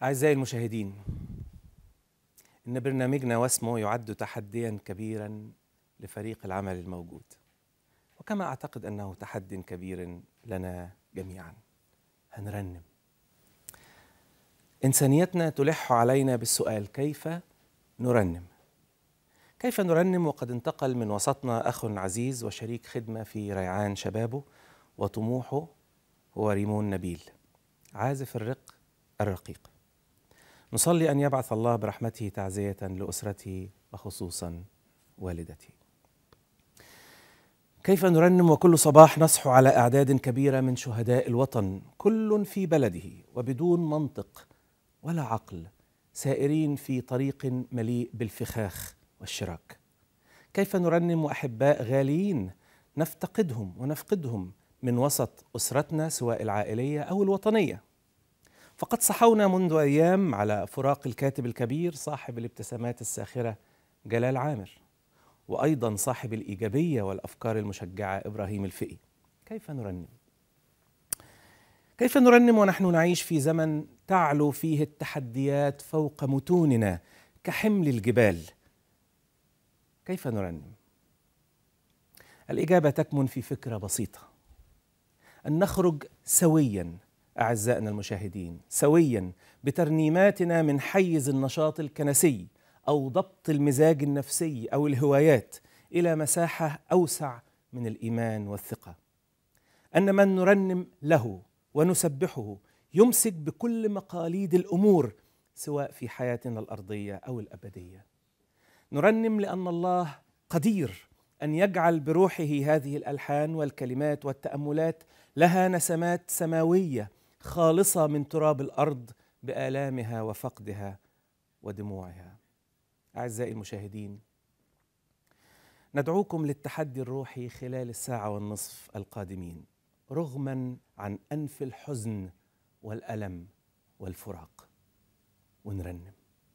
أعزائي المشاهدين إن برنامجنا واسمه يعد تحديا كبيرا لفريق العمل الموجود وكما أعتقد أنه تحد كبير لنا جميعا هنرنم إنسانيتنا تلح علينا بالسؤال كيف نرنم كيف نرنم وقد انتقل من وسطنا أخ عزيز وشريك خدمة في ريعان شبابه وطموحه هو ريمون نبيل عازف الرق الرقيق نصلي أن يبعث الله برحمته تعزية لأسرته وخصوصا والدتي كيف نرنم وكل صباح نصحو على أعداد كبيرة من شهداء الوطن كل في بلده وبدون منطق ولا عقل سائرين في طريق مليء بالفخاخ والشراك كيف نرنم أحباء غاليين نفتقدهم ونفقدهم من وسط أسرتنا سواء العائلية أو الوطنية فقد صحونا منذ أيام على فراق الكاتب الكبير صاحب الابتسامات الساخرة جلال عامر وأيضا صاحب الإيجابية والأفكار المشجعة إبراهيم الفقي كيف نرنم؟ كيف نرنم ونحن نعيش في زمن تعلو فيه التحديات فوق متوننا كحمل الجبال كيف نرنم الاجابه تكمن في فكره بسيطه ان نخرج سويا اعزائنا المشاهدين سويا بترنيماتنا من حيز النشاط الكنسي او ضبط المزاج النفسي او الهوايات الى مساحه اوسع من الايمان والثقه ان من نرنم له ونسبحه يمسك بكل مقاليد الامور سواء في حياتنا الارضيه او الابديه نرنم لان الله قدير ان يجعل بروحه هذه الالحان والكلمات والتاملات لها نسمات سماويه خالصه من تراب الارض بالامها وفقدها ودموعها اعزائي المشاهدين ندعوكم للتحدي الروحي خلال الساعه والنصف القادمين رغما عن انف الحزن والالم والفراق ونرنم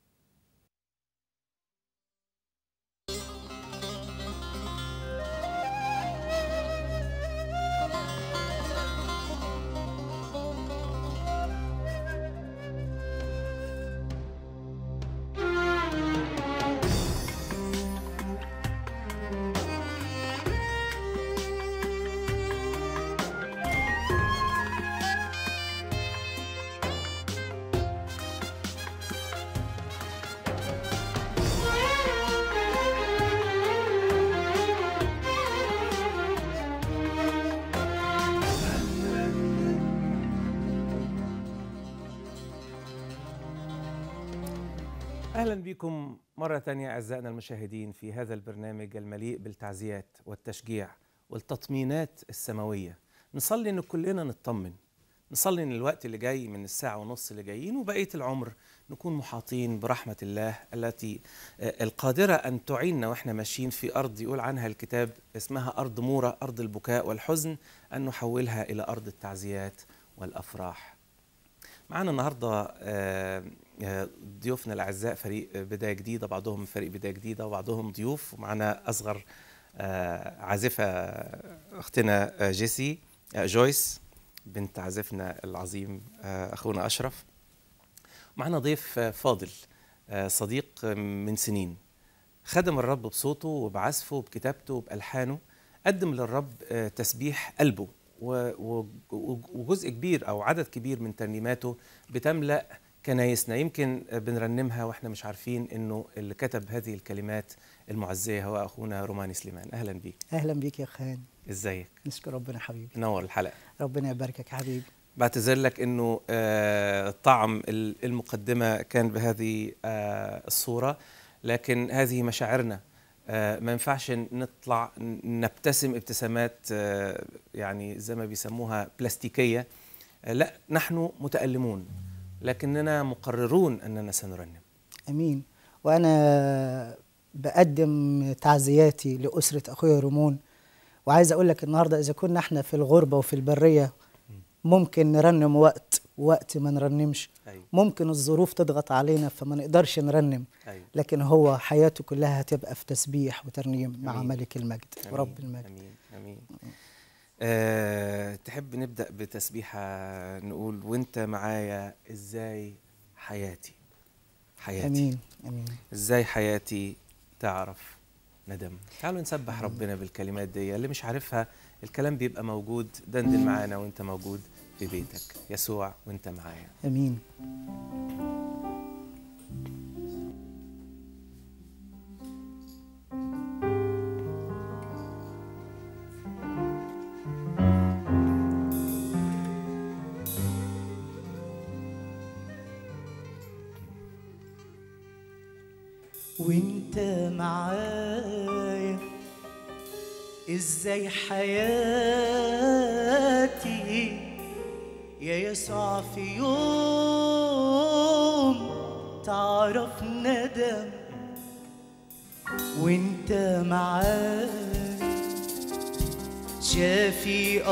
اهلا بكم مره ثانيه اعزائنا المشاهدين في هذا البرنامج المليء بالتعزيات والتشجيع والتطمينات السماويه نصلي ان كلنا نطمن نصلي ان الوقت اللي جاي من الساعه ونص اللي جايين وبقيه العمر نكون محاطين برحمه الله التي القادره ان تعيننا واحنا ماشيين في ارض يقول عنها الكتاب اسمها ارض مورة ارض البكاء والحزن ان نحولها الى ارض التعزيات والافراح معانا النهارده ضيوفنا الاعزاء فريق بدايه جديده بعضهم فريق بدايه جديده وبعضهم ضيوف ومعانا اصغر عازفه اختنا جيسي جويس بنت عازفنا العظيم اخونا اشرف معانا ضيف فاضل صديق من سنين خدم الرب بصوته وبعزفه وبكتابته وبالحانه قدم للرب تسبيح قلبه وجزء كبير او عدد كبير من ترنيماته بتملا كنايسنا يمكن بنرنمها واحنا مش عارفين انه اللي كتب هذه الكلمات المعزيه هو اخونا روماني سليمان اهلا بيك اهلا بيك يا خان ازيك نشكر ربنا حبيبي نور الحلقه ربنا يباركك يا حبيبي بعتذر لك انه آه طعم المقدمه كان بهذه آه الصوره لكن هذه مشاعرنا آه ما ينفعش نطلع نبتسم ابتسامات آه يعني زي ما بيسموها بلاستيكيه آه لا نحن متألمون لكننا مقررون اننا سنرنم امين وانا بقدم تعزياتي لاسره اخويا رمون وعايز اقول لك النهارده اذا كنا احنا في الغربه وفي البريه ممكن نرنم وقت وقت ما نرنمش أيوة. ممكن الظروف تضغط علينا فما نقدرش نرنم أيوة. لكن هو حياته كلها هتبقى في تسبيح وترنيم مع أمين. ملك المجد أمين. ورب المجد امين امين أه تحب نبدا بتسبيحه نقول وانت معايا ازاي حياتي حياتي امين امين ازاي حياتي تعرف ندم تعالوا نسبح ربنا بالكلمات دي اللي مش عارفها الكلام بيبقى موجود دندن معانا وانت موجود في بيتك يسوع وانت معايا امين وانت معايا ازاي حياتي يا يسوع في يوم تعرف ندم وانت معايا شافي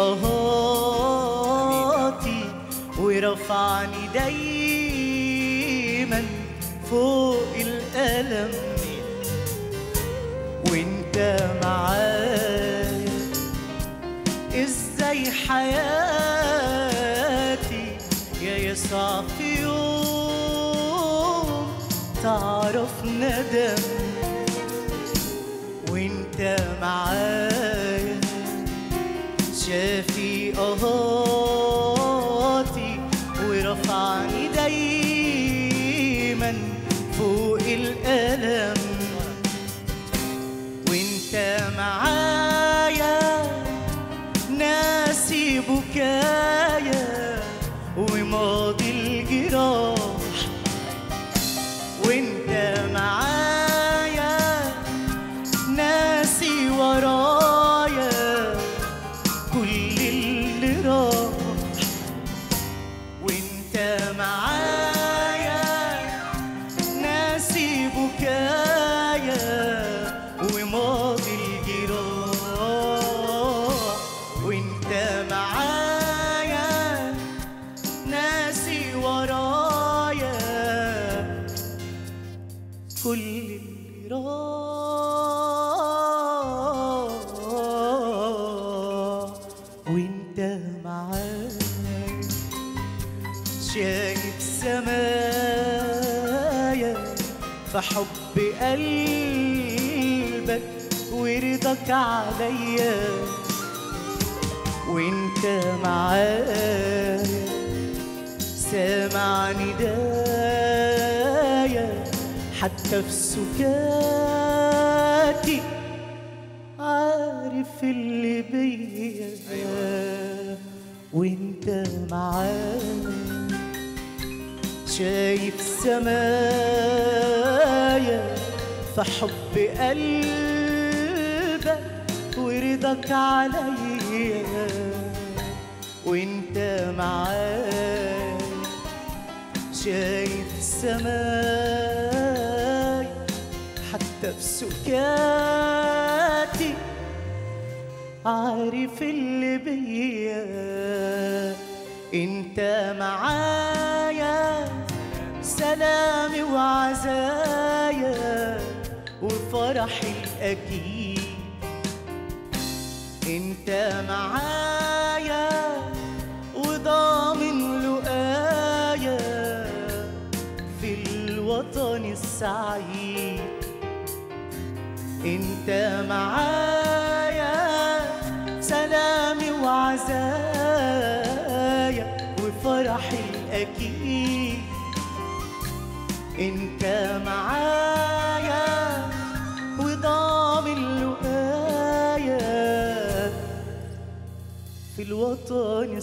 اهاتي ورفعني دايما فوق الألم وانت معايا ازاي حياتي يا يسوع في يوم تعرف ندم وانت معايا شافي اهاتي ورفعني دايما فوق الألم وانت معايا ناسي بكايا وماضي الجراح وانت معايا ناسي ورايا كل اللي راح وانت معايا ناسي بكايا وماضي الجراح وانت معايا ناسي ورايا كل اللي راح وانت معايا شايف سمايا في حب قلبك ورضاك عليا وانت معايا سامع ندايا حتى في سكاتي عارف اللي بيا وانت معايا شايف سمايا في حب قلبك ورضاك عليا وانت معايا شايف سماي حتى في سكاتي عارف اللي بيا انت معايا سلامي وعزايا وفرحي الاكيد انت معايا وضامن لقايا في الوطن السعيد انت معايا سلامي وعزايا وفرحي الاكيد انت معايا وضامن لقايا في الوطن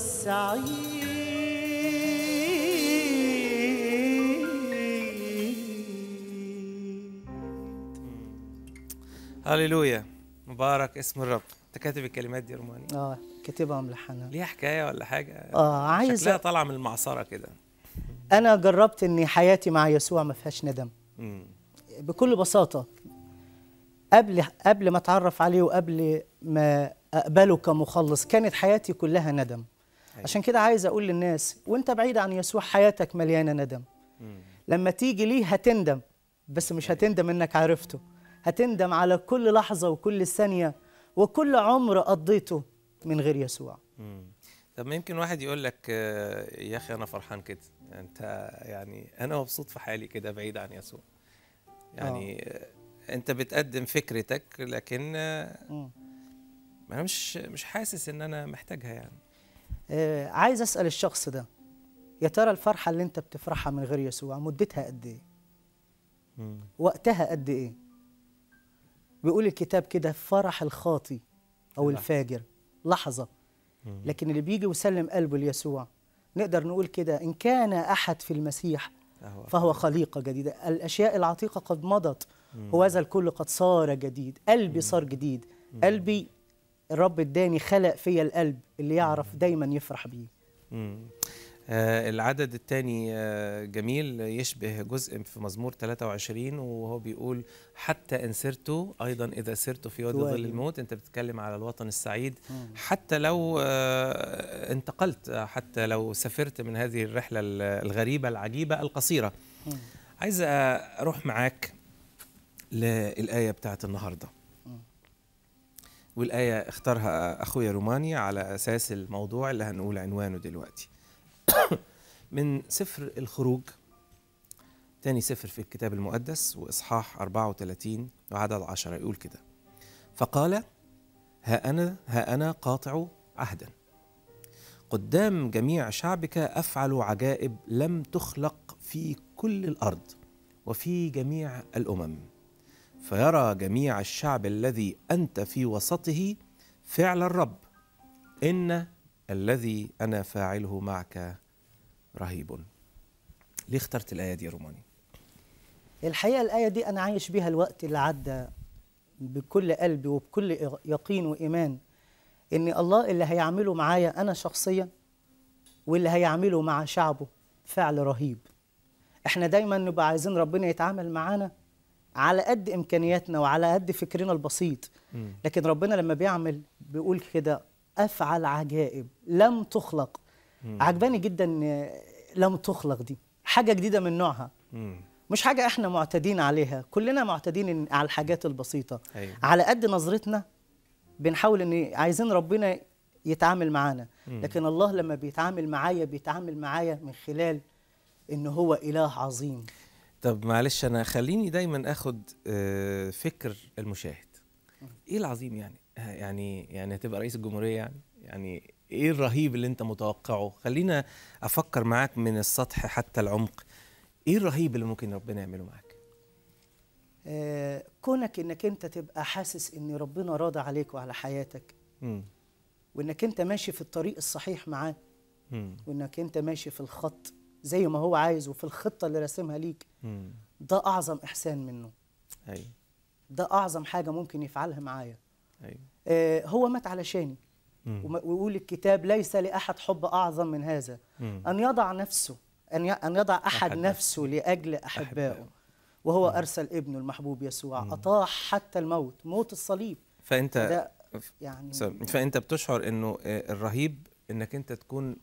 السعيد هللويا مبارك اسم الرب انت كاتب الكلمات دي يا روماني اه كاتبها ملحنة ليها حكايه ولا حاجه اه عايز شكلها طالعه من المعصره كده انا جربت ان حياتي مع يسوع ما فيهاش ندم مم. بكل بساطة قبل قبل ما اتعرف عليه وقبل ما اقبله كمخلص كانت حياتي كلها ندم أيوة. عشان كده عايز اقول للناس وانت بعيد عن يسوع حياتك مليانة ندم مم. لما تيجي ليه هتندم بس مش هتندم انك عرفته هتندم على كل لحظة وكل ثانية وكل عمر قضيته من غير يسوع مم. طب ما يمكن واحد يقول لك آه، يا اخي انا فرحان كده انت يعني انا مبسوط في حالي كده بعيد عن يسوع يعني آه. انت بتقدم فكرتك لكن آه، مم. انا مش مش حاسس ان انا محتاجها يعني آه عايز اسال الشخص ده يا ترى الفرحه اللي انت بتفرحها من غير يسوع مدتها قد ايه مم. وقتها قد ايه بيقول الكتاب كده فرح الخاطي او لحظة. الفاجر لحظه مم. لكن اللي بيجي ويسلم قلبه ليسوع نقدر نقول كده ان كان احد في المسيح أهو. فهو خليقه جديده الاشياء العتيقه قد مضت مم. وهذا الكل قد صار جديد قلبي صار جديد قلبي الرب اداني خلق فيا القلب اللي يعرف دايما يفرح بيه مم. آه العدد الثاني آه جميل يشبه جزء في مزمور 23 وهو بيقول حتى إن سرت أيضا إذا سرت في وادي في ظل وادي. الموت أنت بتتكلم على الوطن السعيد مم. حتى لو آه انتقلت آه، حتى لو سافرت من هذه الرحلة ال- الغريبة العجيبة القصيرة مم. عايز أروح معاك للآية بتاعت النهاردة مم. والآية اختارها أخويا روماني على أساس الموضوع اللي هنقول عنوانه دلوقتي من سفر الخروج تاني سفر في الكتاب المقدس وإصحاح 34 وعدد عشرة يقول كده فقال ها أنا ها أنا قاطع عهدا قدام جميع شعبك أفعل عجائب لم تخلق في كل الأرض وفي جميع الأمم فيرى جميع الشعب الذي أنت في وسطه فعل الرب إن الذي أنا فاعله معك رهيب ليه اخترت الآية دي يا روماني؟ الحقيقه الايه دي انا عايش بيها الوقت اللي عدى بكل قلبي وبكل يقين وايمان ان الله اللي هيعمله معايا انا شخصيا واللي هيعمله مع شعبه فعل رهيب احنا دايما نبقى عايزين ربنا يتعامل معانا على قد امكانياتنا وعلى قد فكرنا البسيط مم. لكن ربنا لما بيعمل بيقول كده افعل عجائب لم تخلق مم. عجباني جدا آه، لم تخلق دي حاجه جديده من نوعها مم. مش حاجه احنا معتادين عليها كلنا معتادين إن- على الحاجات البسيطه أيوة. على قد نظرتنا بنحاول ان عايزين ربنا يتعامل معانا مم. لكن الله لما بيتعامل معايا بيتعامل معايا من خلال ان هو اله عظيم طب معلش أنا خليني دايما أخد آه، فكر المشاهد إيه العظيم يعني؟ آه، يعني يعني هتبقى رئيس الجمهورية يعني؟ يعني إيه الرهيب اللي أنت متوقعه؟ خلينا أفكر معاك من السطح حتى العمق إيه الرهيب اللي ممكن ربنا يعمله معاك؟ آه، كونك انك انت تبقى حاسس ان ربنا راضي عليك وعلى حياتك مم. وانك انت ماشي في الطريق الصحيح معاه مم. وانك انت ماشي في الخط زي ما هو عايز وفي الخطه اللي راسمها ليك مم. ده اعظم احسان منه أيوه ده اعظم حاجه ممكن يفعلها معايا أيوه آه، هو مات علشاني مم. وما- ويقول الكتاب ليس لاحد حب اعظم من هذا مم. ان يضع نفسه ان ي- ان يضع احد أحد نفسه لاجل أحبائه. احبائه وهو ارسل ابنه المحبوب يسوع اطاع حتى الموت موت الصليب فأنت ده يعني س- فانت بتشعر انه آه، الرهيب انك انت تكون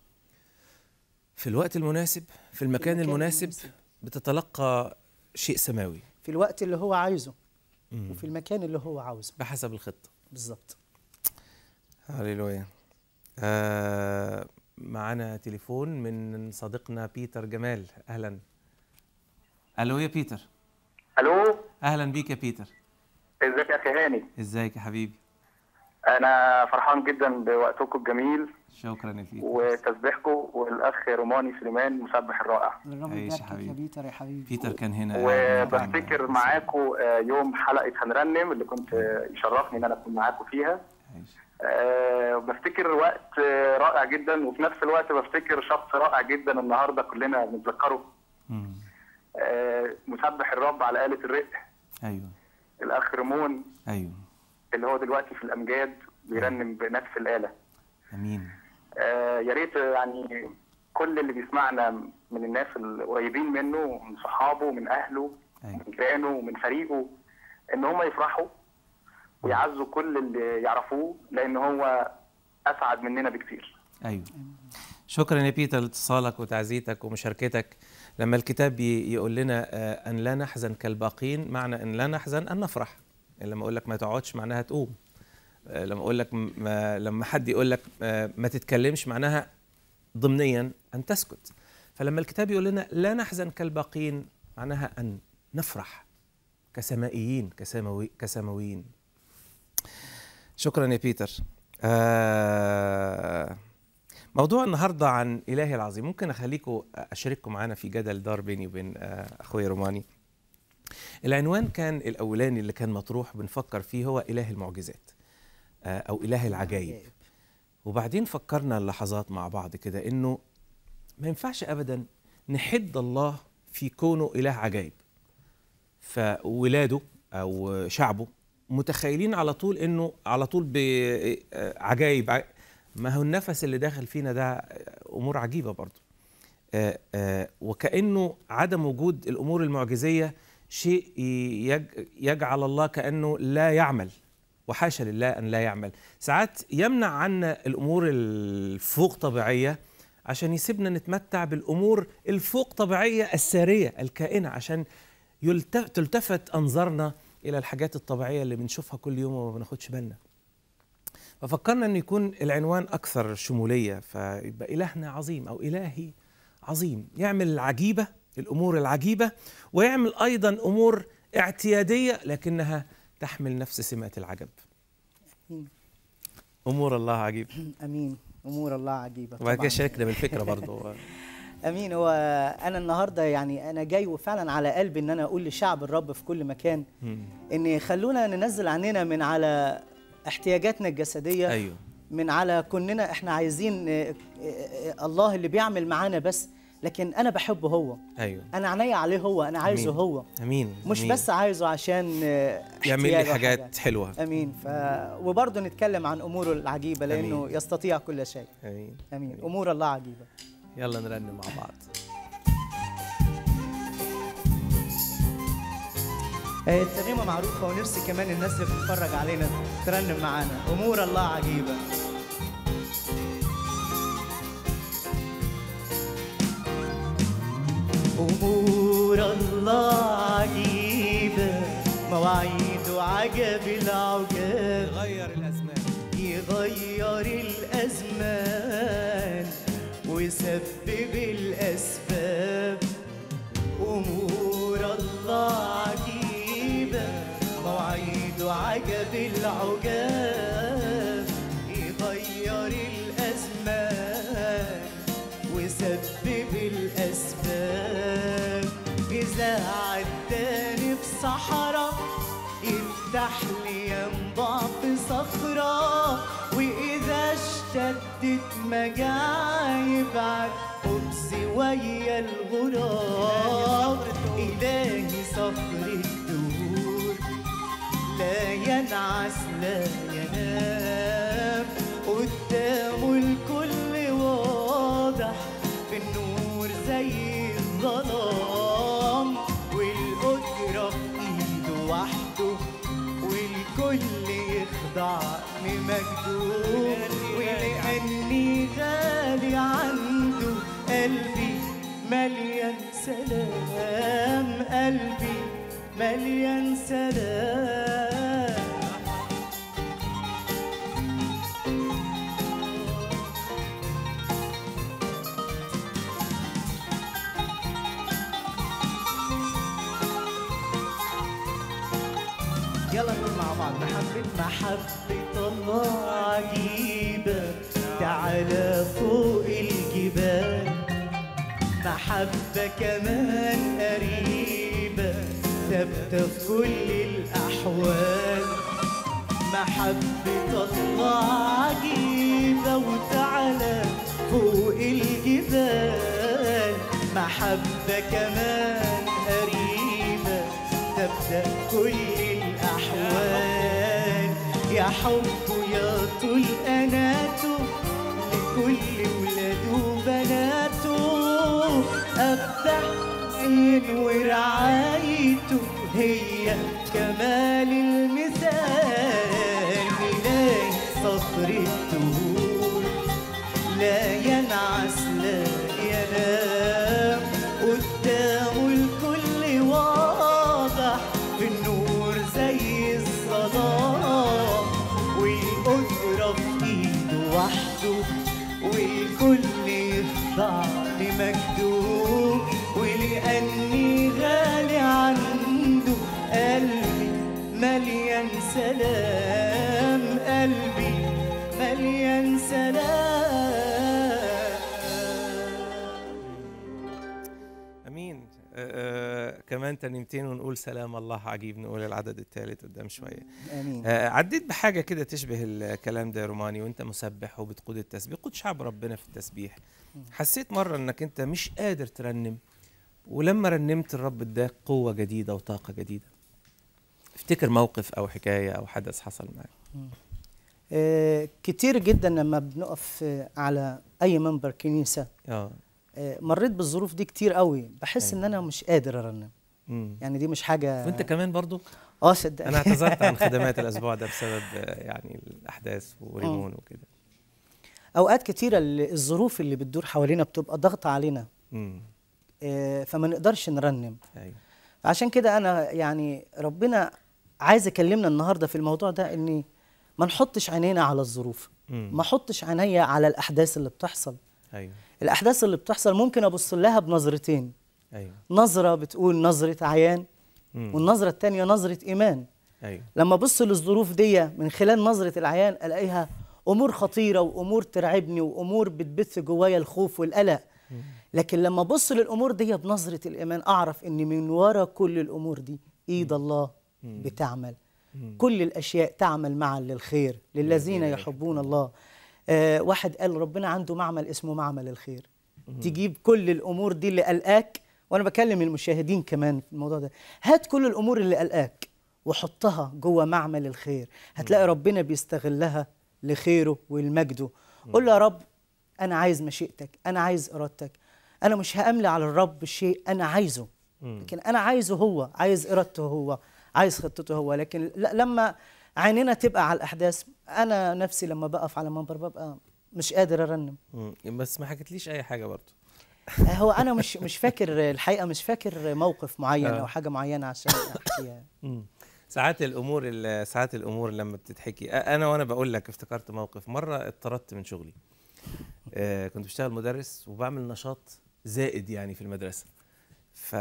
في الوقت المناسب في المكان المكان المناسب المناسب. بتتلقى شيء سماوي في الوقت اللي هو عايزه مم. وفي المكان اللي هو عاوزه بحسب الخطه بالظبط هللويا آه معنا تليفون من صديقنا بيتر جمال اهلا الو يا بيتر الو اهلا بيك يا بيتر ازيك يا اخي هاني ازيك يا حبيبي انا فرحان جدا بوقتكم الجميل شكرا يا بيتر وتسبيحكم والاخ روماني سليمان المسبح الرائع الرب عيش يا يباركك يا حبيبي. بيتر يا حبيبي بيتر كان هنا وبفتكر معاكم آه، يوم حلقه هنرنم اللي كنت آه، يشرفني ان انا اكون معاكم فيها عيش. آه، بفتكر وقت آه، رائع جدا وفي نفس الوقت بفتكر شخص رائع جدا النهارده كلنا بنتذكره مم. آه، مسبح الرب على آلة الرق ايوه الاخ ريمون ايوه اللي هو دلوقتي في الامجاد بيرنم بنفس الاله امين آه، يا ريت يعني كل اللي بيسمعنا من الناس القريبين منه من صحابه من اهله أيوة. من جيرانه ومن فريقه ان هم يفرحوا ويعزوا كل اللي يعرفوه لان هو اسعد مننا بكتير ايوه شكرا يا بيتر لاتصالك وتعزيتك ومشاركتك لما الكتاب ي- يقول لنا آه، ان لا نحزن كالباقين معنى ان لا نحزن ان نفرح يعني لما اقول لك ما تقعدش معناها تقوم آه، لما اقول لك م- ما لما حد يقول لك آه، ما تتكلمش معناها ضمنيا ان تسكت فلما الكتاب يقول لنا لا نحزن كالباقين معناها ان نفرح كسمائيين كسماوي كسماويين شكرا يا بيتر آه موضوع النهارده عن إلهي العظيم ممكن أخليكم أشارككم معانا في جدل دار بيني وبين آه أخويا روماني العنوان كان الأولاني اللي كان مطروح بنفكر فيه هو إله المعجزات آه أو إله العجائب وبعدين فكرنا اللحظات مع بعض كده إنه ما ينفعش أبدا نحد الله في كونه إله عجائب فولاده أو شعبه متخيلين على طول إنه على طول بعجائب ما هو النفس اللي داخل فينا ده امور عجيبه برضه آه آه وكانه عدم وجود الامور المعجزيه شيء يج يجعل الله كانه لا يعمل وحاشا لله ان لا يعمل ساعات يمنع عنا الامور الفوق طبيعيه عشان يسيبنا نتمتع بالامور الفوق طبيعيه الساريه الكائنه عشان تلتفت انظارنا الى الحاجات الطبيعيه اللي بنشوفها كل يوم وما بناخدش بالنا ففكرنا أن يكون العنوان أكثر شمولية فيبقى إلهنا عظيم أو إلهي عظيم يعمل العجيبة الأمور العجيبة ويعمل أيضا أمور اعتيادية لكنها تحمل نفس سمات العجب أمين. أمور الله عجيب امين امور الله عجيبه وبعد كده طبعاً. شاركنا بالفكرة برضه امين هو انا النهارده يعني انا جاي وفعلا على قلبي ان انا اقول لشعب الرب في كل مكان ان خلونا ننزل عننا من على احتياجاتنا الجسديه أيوه من على كوننا احنا عايزين آه، آه، آه، الله اللي بيعمل معانا بس لكن انا بحبه هو أيوه انا عينيا عليه هو انا عايزه أمين. هو أمين مش أمين. بس عايزه عشان آه، يعمل احتياج لي أو حاجات حاجة. حلوة امين ف وبرضه نتكلم عن اموره العجيبه لانه أمين. يستطيع كل شيء أمين امين امور الله عجيبه يلا نرنم مع بعض آه، الترنيمه معروفه ونفسي كمان الناس اللي بتتفرج علينا ترنم معانا امور الله عجيبه امور الله عجيبه مواعيد عجب العجاب غير الأزمان يغير الأزمان ويسبب الأسباب أمور الله عجيبة مواعيد عجب العجاب يغير الأزمان ويسبب الأسباب إذا عداني في صحراء يفتح لي ينبع في صخرة وإذا اشتدت مجاعي يبعت خبزي ويا الغراب إلهي صخر الدهور لا ينعس لا ينام قدامه الكل واضح في النور زي الظلام والقدرة في ايده وحده والكل يخضع لمجده ولأني غالي عنده قلبي مليان سلام قلبي مليان سلام يلا نقول مع بعض محبة محبة الله عجيبة تعالى فوق الجبال محبة كمان قريبة ثابتة في كل الأحوال محبة الله عجيبة وتعالى فوق الجبال محبة كمان قريبة تبدأ كل الأحوال يا حب يا طول أناته لكل ولاده وبناته أفتح عين ورعايته هي كمال المثال إلهي صخر الدهور لا ينعس لا ينام قدامه الكل واضح في النور زي الظلام والقدرة في ايده وحده والكل يخضع لمجده كان سلام امين آه آه كمان ترنيمتين ونقول سلام الله عجيب نقول العدد الثالث قدام شويه امين آه عديت بحاجه كده تشبه الكلام ده يا روماني وانت مسبح وبتقود التسبيح قود شعب ربنا في التسبيح حسيت مره انك انت مش قادر ترنم ولما رنمت الرب اداك قوه جديده وطاقه جديده افتكر موقف او حكايه او حدث حصل معاك آه، كتير جدا لما بنقف آه، على اي منبر كنيسه اه آه، مريت بالظروف دي كتير قوي بحس ان أيوة. انا مش قادر ارنم مم. يعني دي مش حاجه وانت كمان برضو اه صدقني انا اعتذرت عن خدمات الاسبوع ده بسبب آه، يعني الاحداث وريمون وكده اوقات كتيره ال- الظروف اللي بتدور حوالينا بتبقى ضغط علينا امم آه، فما نقدرش نرنم ايوه عشان كده انا يعني ربنا عايز يكلمنا النهارده في الموضوع ده اني ما نحطش عينينا على الظروف مم. ما احطش عينيا على الاحداث اللي بتحصل ايوه الاحداث اللي بتحصل ممكن ابص لها بنظرتين ايوه نظره بتقول نظره عيان مم. والنظره الثانيه نظره ايمان ايوه لما ابص للظروف دي من خلال نظره العيان الاقيها امور خطيره وامور ترعبني وامور بتبث جوايا الخوف والقلق لكن لما ابص للامور دي بنظره الايمان اعرف ان من ورا كل الامور دي ايد الله بتعمل كل الاشياء تعمل معا للخير للذين يحبون الله آه واحد قال ربنا عنده معمل اسمه معمل الخير تجيب كل الامور دي اللي قلقاك وانا بكلم المشاهدين كمان في الموضوع ده هات كل الامور اللي قلقاك وحطها جوه معمل الخير هتلاقي ربنا بيستغلها لخيره ولمجده قول له يا رب انا عايز مشيئتك انا عايز ارادتك انا مش هاملي على الرب شيء انا عايزه لكن انا عايزه هو عايز ارادته هو عايز خطته هو لكن ل- لما عيننا تبقى على الاحداث انا نفسي لما بقف على منبر ببقى مش قادر ارنم مم. بس ما حكيتليش اي حاجه برضو هو انا مش مش فاكر الحقيقه مش فاكر موقف معين آه. او حاجه معينه عشان احكيها مم. ساعات الامور ال- ساعات الامور لما بتتحكي أ- انا وانا بقول لك افتكرت موقف مره اتطردت من شغلي آه كنت بشتغل مدرس وبعمل نشاط زائد يعني في المدرسه ف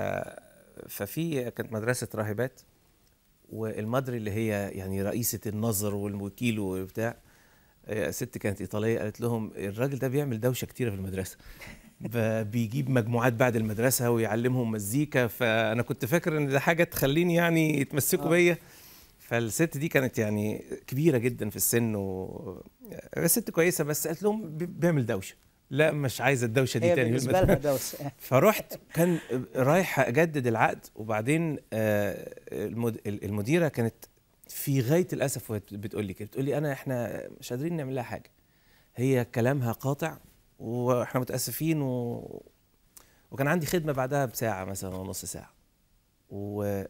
ففي كانت مدرسه راهبات والمدري اللي هي يعني رئيسه النظر والوكيل وبتاع آه، ست كانت ايطاليه قالت لهم الراجل ده بيعمل دوشه كتيره في المدرسه ب- بيجيب مجموعات بعد المدرسه ويعلمهم مزيكا فانا كنت فاكر ان ده حاجه تخليني يعني يتمسكوا آه. بيا فالست دي كانت يعني كبيره جدا في السن و ست كويسه بس قالت لهم بي- بيعمل دوشه لا مش عايزه الدوشه دي هي تاني في بالنسبه لها المدرسة. دوشه فرحت كان رايح اجدد العقد وبعدين آه، المد- المديره كانت في غايه الاسف وهي بتقول لي كده بتقول لي انا احنا مش قادرين نعمل لها حاجه هي كلامها قاطع واحنا متاسفين و... وكان عندي خدمه بعدها بساعه مثلا او نص ساعه و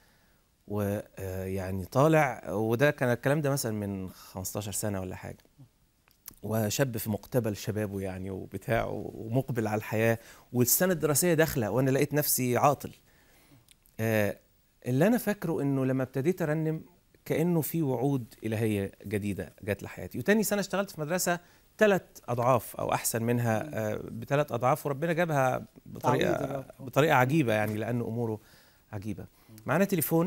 ويعني طالع وده كان الكلام ده مثلا من 15 سنه ولا حاجه وشاب في مقتبل شبابه يعني وبتاع ومقبل على الحياه والسنه الدراسيه داخله وانا لقيت نفسي عاطل آه، اللي انا فاكره انه لما ابتديت ارنم كانه في وعود الهيه جديده جت لحياتي وتاني سنه اشتغلت في مدرسه ثلاث اضعاف او احسن منها آه، بثلاث اضعاف وربنا جابها تعويض بطريقه الرب. بطريقه عجيبه يعني لان اموره عجيبه معانا تليفون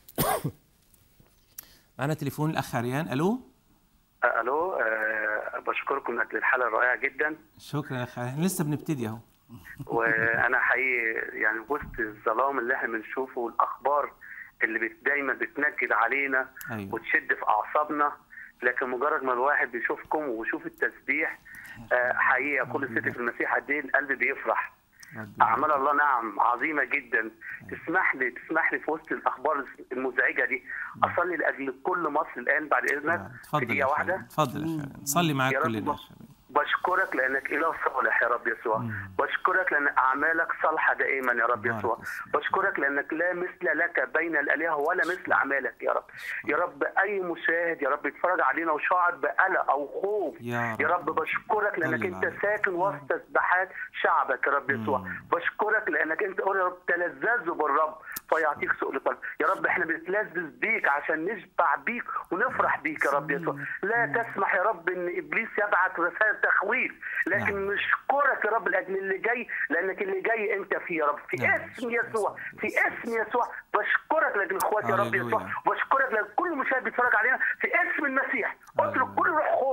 معانا تليفون الاخ عريان الو الو آه، بشكركم من اجل الحلقه الرائعه جدا شكرا يا اخ عريان لسه بنبتدي اهو وانا حقيقي يعني وسط الظلام اللي احنا بنشوفه والاخبار اللي بت دايما بتنكد علينا ايوه وتشد في اعصابنا لكن مجرد ما الواحد بيشوفكم ويشوف التسبيح آه، حقيقه كل ست في المسيح قد ايه القلب بيفرح ربنا اعمال الله نعم عظيمه جدا تسمح لي تسمح لي في وسط الاخبار المزعجه دي اصلي لاجل كل مصر الان بعد اذنك في اتفضل يا دقيقه أخ واحده عريان. اتفضل يا اخ عريان. صلي معاك يا رب كلنا يا أخ عريان. بشكرك لانك اله صالح يا رب يسوع بشكرك لان اعمالك صالحه دائما يا رب بارك يسوع اسمك. بشكرك لانك لا مثل لك بين الالهه ولا مثل اعمالك يا رب يا رب اي مشاهد يا رب يتفرج علينا وشعر بقلق او خوف يا رب. يا رب بشكرك لانك دلل انت عليك. ساكن وسط سبحات شعبك يا رب يسوع بشكرك لانك انت قول يا رب تلذذوا بالرب فيعطيك سؤل القلب يا رب احنا بنتلذذ بيك عشان نشبع بيك ونفرح بيك يا رب يسوع لا تسمح يا رب ان ابليس يبعت رسائل تخويف لكن نعم. نشكرك يا رب لاجل اللي جاي لانك اللي جاي انت فيه يا رب في نعم. اسم يسوع في اسم يسوع بشكرك لاجل اخواتي يا رب هللويا. يسوع بشكرك لاجل كل مشاهد بيتفرج علينا في اسم المسيح اترك كل روح خوف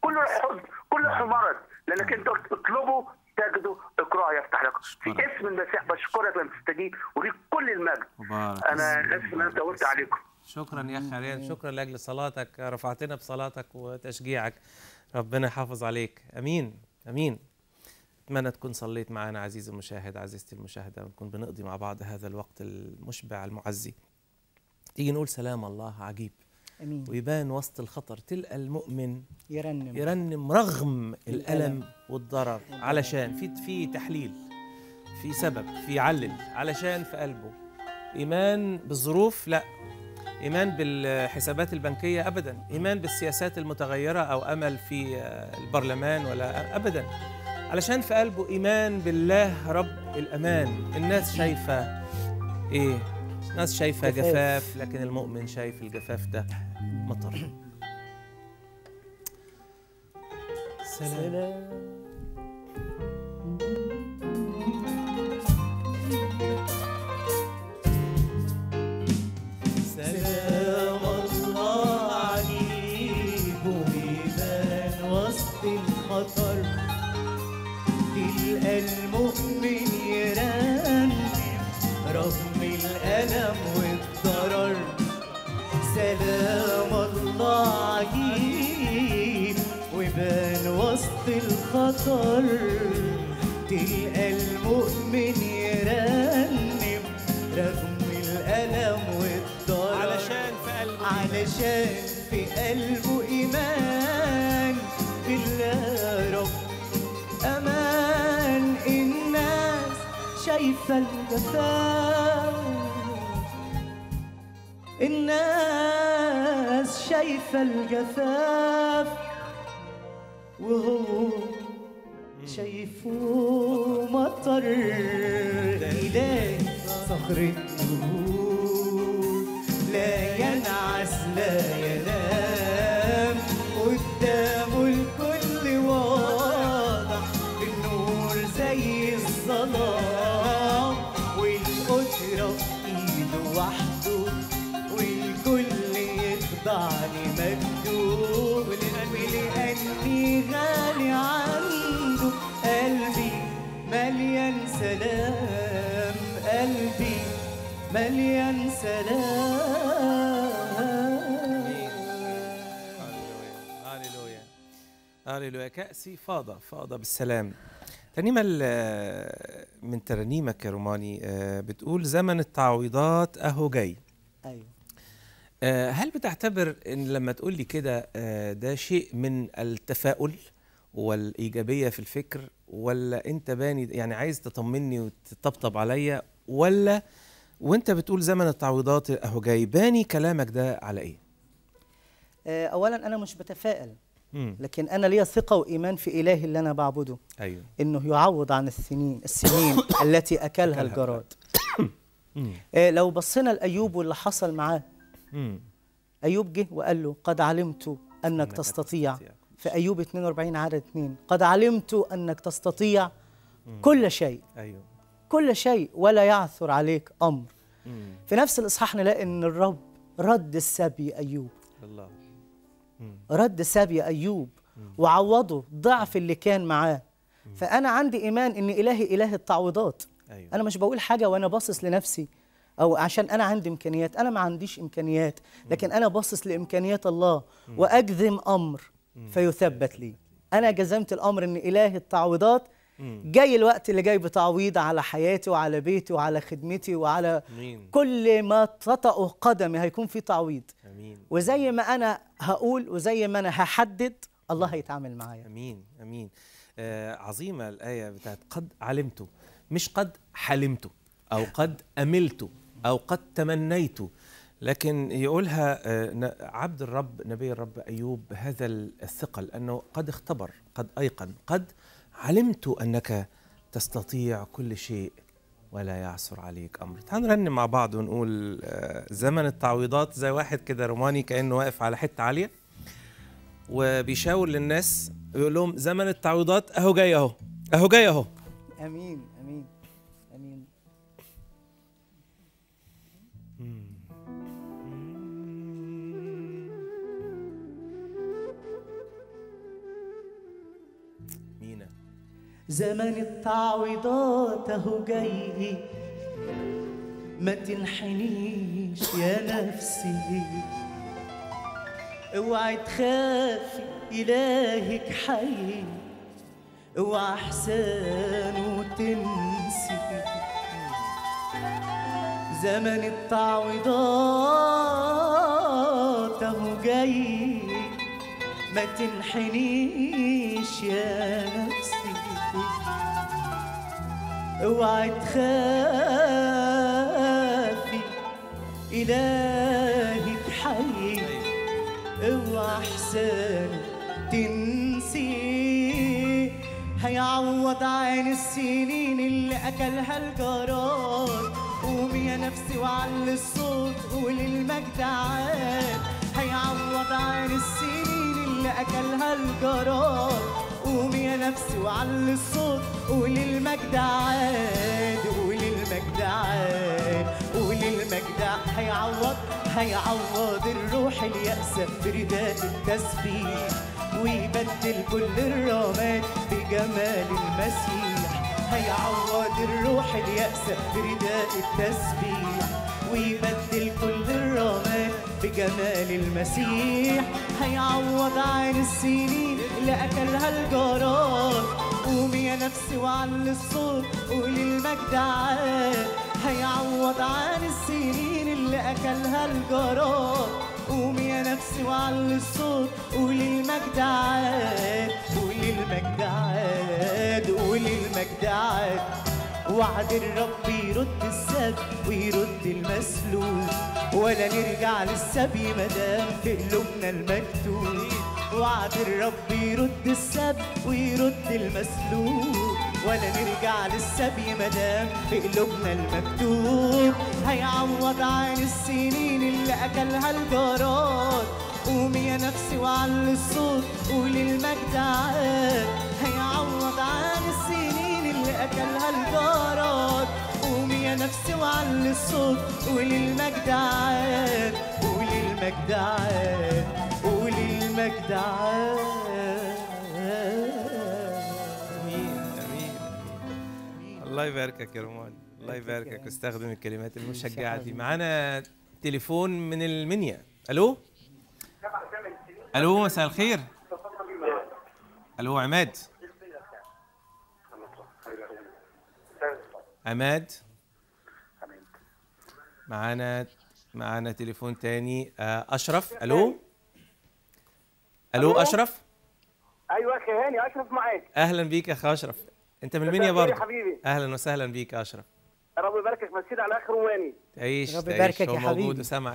كل روح حزن كل روح مرض لانك انت قلت اطلبوا تجدوا اقرأوا يفتح لكم في أشكرك. اسم المسيح بشكرك لما تستجيب وليك كل المجد مبارك انا اسف ان انا طولت عليكم شكرا يا اخي عريان شكرا شكرا لاجل صلاتك رفعتنا بصلاتك وتشجيعك ربنا يحافظ عليك امين امين اتمنى تكون صليت معنا عزيزي المشاهد عزيزتي المشاهده ونكون بنقضي مع بعض هذا الوقت المشبع المعزي تيجي نقول سلام الله عجيب امين ويبان وسط الخطر تلقى المؤمن يرنم يرنم رغم الألم الألم. والضرر علشان في في تحليل في سبب في علل علشان في قلبه إيمان بالظروف لا إيمان بالحسابات البنكية أبدا إيمان بالسياسات المتغيرة أو أمل في آه، البرلمان ولا أبدا علشان في قلبه إيمان بالله رب الأمان الناس شايفة إيه الناس شايفة جفاف. جفاف لكن المؤمن شايف الجفاف ده مطر سلام سلام سلام الله عجيب ويبان وسط الخطر تلقى المؤمن يرنم رغم الألم والضرر سلام الله عجيب ويبان وسط الخطر تلقى المؤمن يرنم رغم الألم والضرر علشان في قلبه علشان في قلبه إيمان بالله رب أمان الناس شايفة الجفاف الناس شايفة الجفاف وهو شايفه مطر إله صخرة نور لا ينعس لا ينام قدامه الكل واضح النور زي الظلام والقدرة في ايده وحده والكل يخضع لمجده ولأني غالي عنده قلبي مليان سلام قلبي مليان سلام هاليلويا هاليلويا كأسي فاض فاض بالسلام ترنيمة ال- من ترنيمك يا روماني آه، بتقول زمن التعويضات أهو جاي ايوه آه، هل بتعتبر ان لما تقول لي كده آه، ده شيء من التفاؤل والايجابيه في الفكر ولا انت باني يعني عايز تطمني وتطبطب عليا ولا وانت بتقول زمن التعويضات اهو جاي باني كلامك ده على ايه؟ آه، اولا انا مش بتفائل امم لكن انا ليا ثقه وايمان في الهي اللي انا بعبده ايوه انه يعوض عن السنين السنين التي اكلها أكلها الجراد امم آه، لو بصينا لايوب واللي حصل معاه امم ايوب جه وقال له قد علمت انك تستطيع في ايوب 42 عدد 2 قد علمت انك تستطيع كل شيء ايوه كل شيء ولا يعثر عليك امر امم في نفس الاصحاح نلاقي ان الرب رد السبي ايوب الله رد سبي ايوب وعوضه ضعف اللي كان معاه فانا عندي ايمان ان الهي اله التعويضات ايوه انا مش بقول حاجه وانا باصص لنفسي او عشان انا عندي امكانيات انا ما عنديش امكانيات لكن انا باصص لامكانيات الله واجزم امر فيثبت لي انا جزمت الامر ان اله التعويضات جاي الوقت اللي جاي بتعويض على حياتي وعلى بيتي وعلى خدمتي وعلى امين كل ما تطأه قدمي هيكون في تعويض امين وزي ما انا هقول وزي ما انا هحدد الله هيتعامل معايا امين امين آه عظيمه الايه بتاعت قد علمت مش قد حلمت او قد املت او قد تمنيت لكن يقولها آه ن- عبد الرب نبي الرب ايوب هذا الثقل انه قد اختبر قد ايقن قد علمت انك تستطيع كل شيء ولا يعثر عليك امر تعالوا نرنم مع بعض ونقول آه زمن التعويضات زي واحد كده روماني كانه واقف على حته عاليه وبيشاور للناس ويقول لهم زمن التعويضات اهو جاي اهو اهو جاي اهو امين امين امين زمن التعويضات اهو جاي ما تنحنيش يا نفسي اوعي تخافي الهك حي اوعى احسانه تنسي زمن التعويضات اهو جاي ما تنحنيش يا نفسي اوعي تخافي الهك حي اوعى احسان تنسي هيعوض عن السنين اللي اكلها الجراد قومي يا نفسي وعلي الصوت قولي المجد عاد هيعوض عن السنين اللي اكلها الجراد قومي يا نفسي وعلي الصوت قولي المجد عاد قولي المجد عاد قولي المجد عاد هيعوض هيعوض الروح اليأسة برداء التسبيح ويبدل كل الرماد بجمال المسيح هيعوض الروح اليأسة برداء التسبيح ويبدل كل الرماد بجمال المسيح هيعوض عن السنين اللي أكلها الجراد قومي يا نفسي وعلي الصوت قولي المجد عاد هيعوض عن السنين اللي أكلها الجراد قومي يا نفسي وعلي الصوت قولي المجد عاد قولي المجد عاد قولي المجد عاد وعد الرب يرد السبي ويرد المسلوب ولا نرجع للسبي مدام في قلوبنا المكتوب وعد الرب يرد السبي ويرد المسلوب ولا نرجع للسبي مدام في قلوبنا المكتوب هيعوض عن السنين اللي اكلها الجراد قومي يا نفسي وعلي الصوت قولي المجد عاد هيعوض عن السنين اللي اكلها الجراد قومي يا نفسي وعلي الصوت قولي المجد عاد قولي المجد عاد قولي المجد امين امين امين الله يباركك يا رومان الله يباركك واستخدم الكلمات المشجعه دي معانا تليفون من المنيا الو الو مساء الخير الو عماد عماد معانا معانا تليفون تاني آه، اشرف الو الو اشرف ايوه يا اخي هاني اشرف معاك اهلا بيك يا اخ اشرف انت من المنيا مساء الخير برضه يا حبيبي اهلا وسهلا بيك يا اشرف رب يباركك مسجد على اخر رواني تعيش رب تعيش يباركك هو يا موجود حبيبي. وسامعك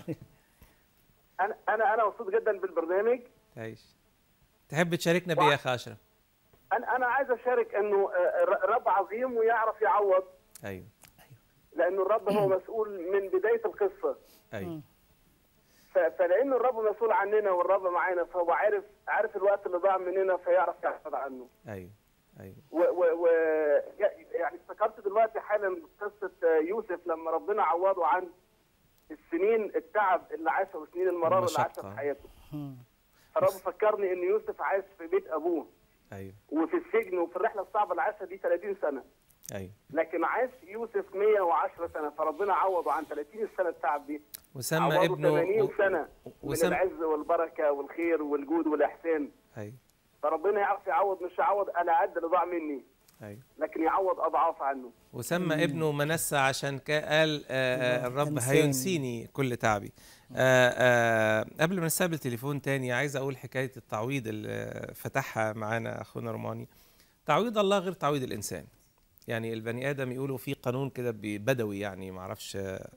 انا انا انا مبسوط جدا بالبرنامج تعيش تحب تشاركنا بايه يا اخ اشرف انا انا عايز اشارك انه آه، ر- رب عظيم ويعرف يعوض ايوه لانه الرب هو مسؤول من بدايه القصه ايوه ف- فلان الرب مسؤول عننا والرب معانا فهو عارف عارف الوقت اللي ضاع مننا فيعرف يعوض عنه ايوه ايوه و, و, و يعني افتكرت دلوقتي حالا قصه يوسف لما ربنا عوضه عن السنين التعب اللي عاشها وسنين المرار اللي عاشها المشقة. في حياته فالرب فكرني ان يوسف عاش في بيت ابوه ايوه وفي السجن وفي الرحله الصعبه اللي عاشها دي 30 سنه ايوه لكن عاش يوسف 110 سنه فربنا عوضه عن 30 سنه التعب دي وسمى عوضه ابنه 80 سنه من وسم العز والبركه والخير والجود والاحسان ايوه فربنا يعرف يعوض مش يعوض على قد اللي ضاع مني ايوه لكن يعوض اضعاف عنه وسمى ابنه منسى عشان كا- قال آه آه الرب أنساني. هينسيني كل تعبي آه آه قبل ما نستقبل تليفون تاني عايز اقول حكايه التعويض اللي فتحها معانا اخونا روماني تعويض الله غير تعويض الانسان يعني البني ادم يقولوا في قانون كده بدوي يعني ما اعرفش آه،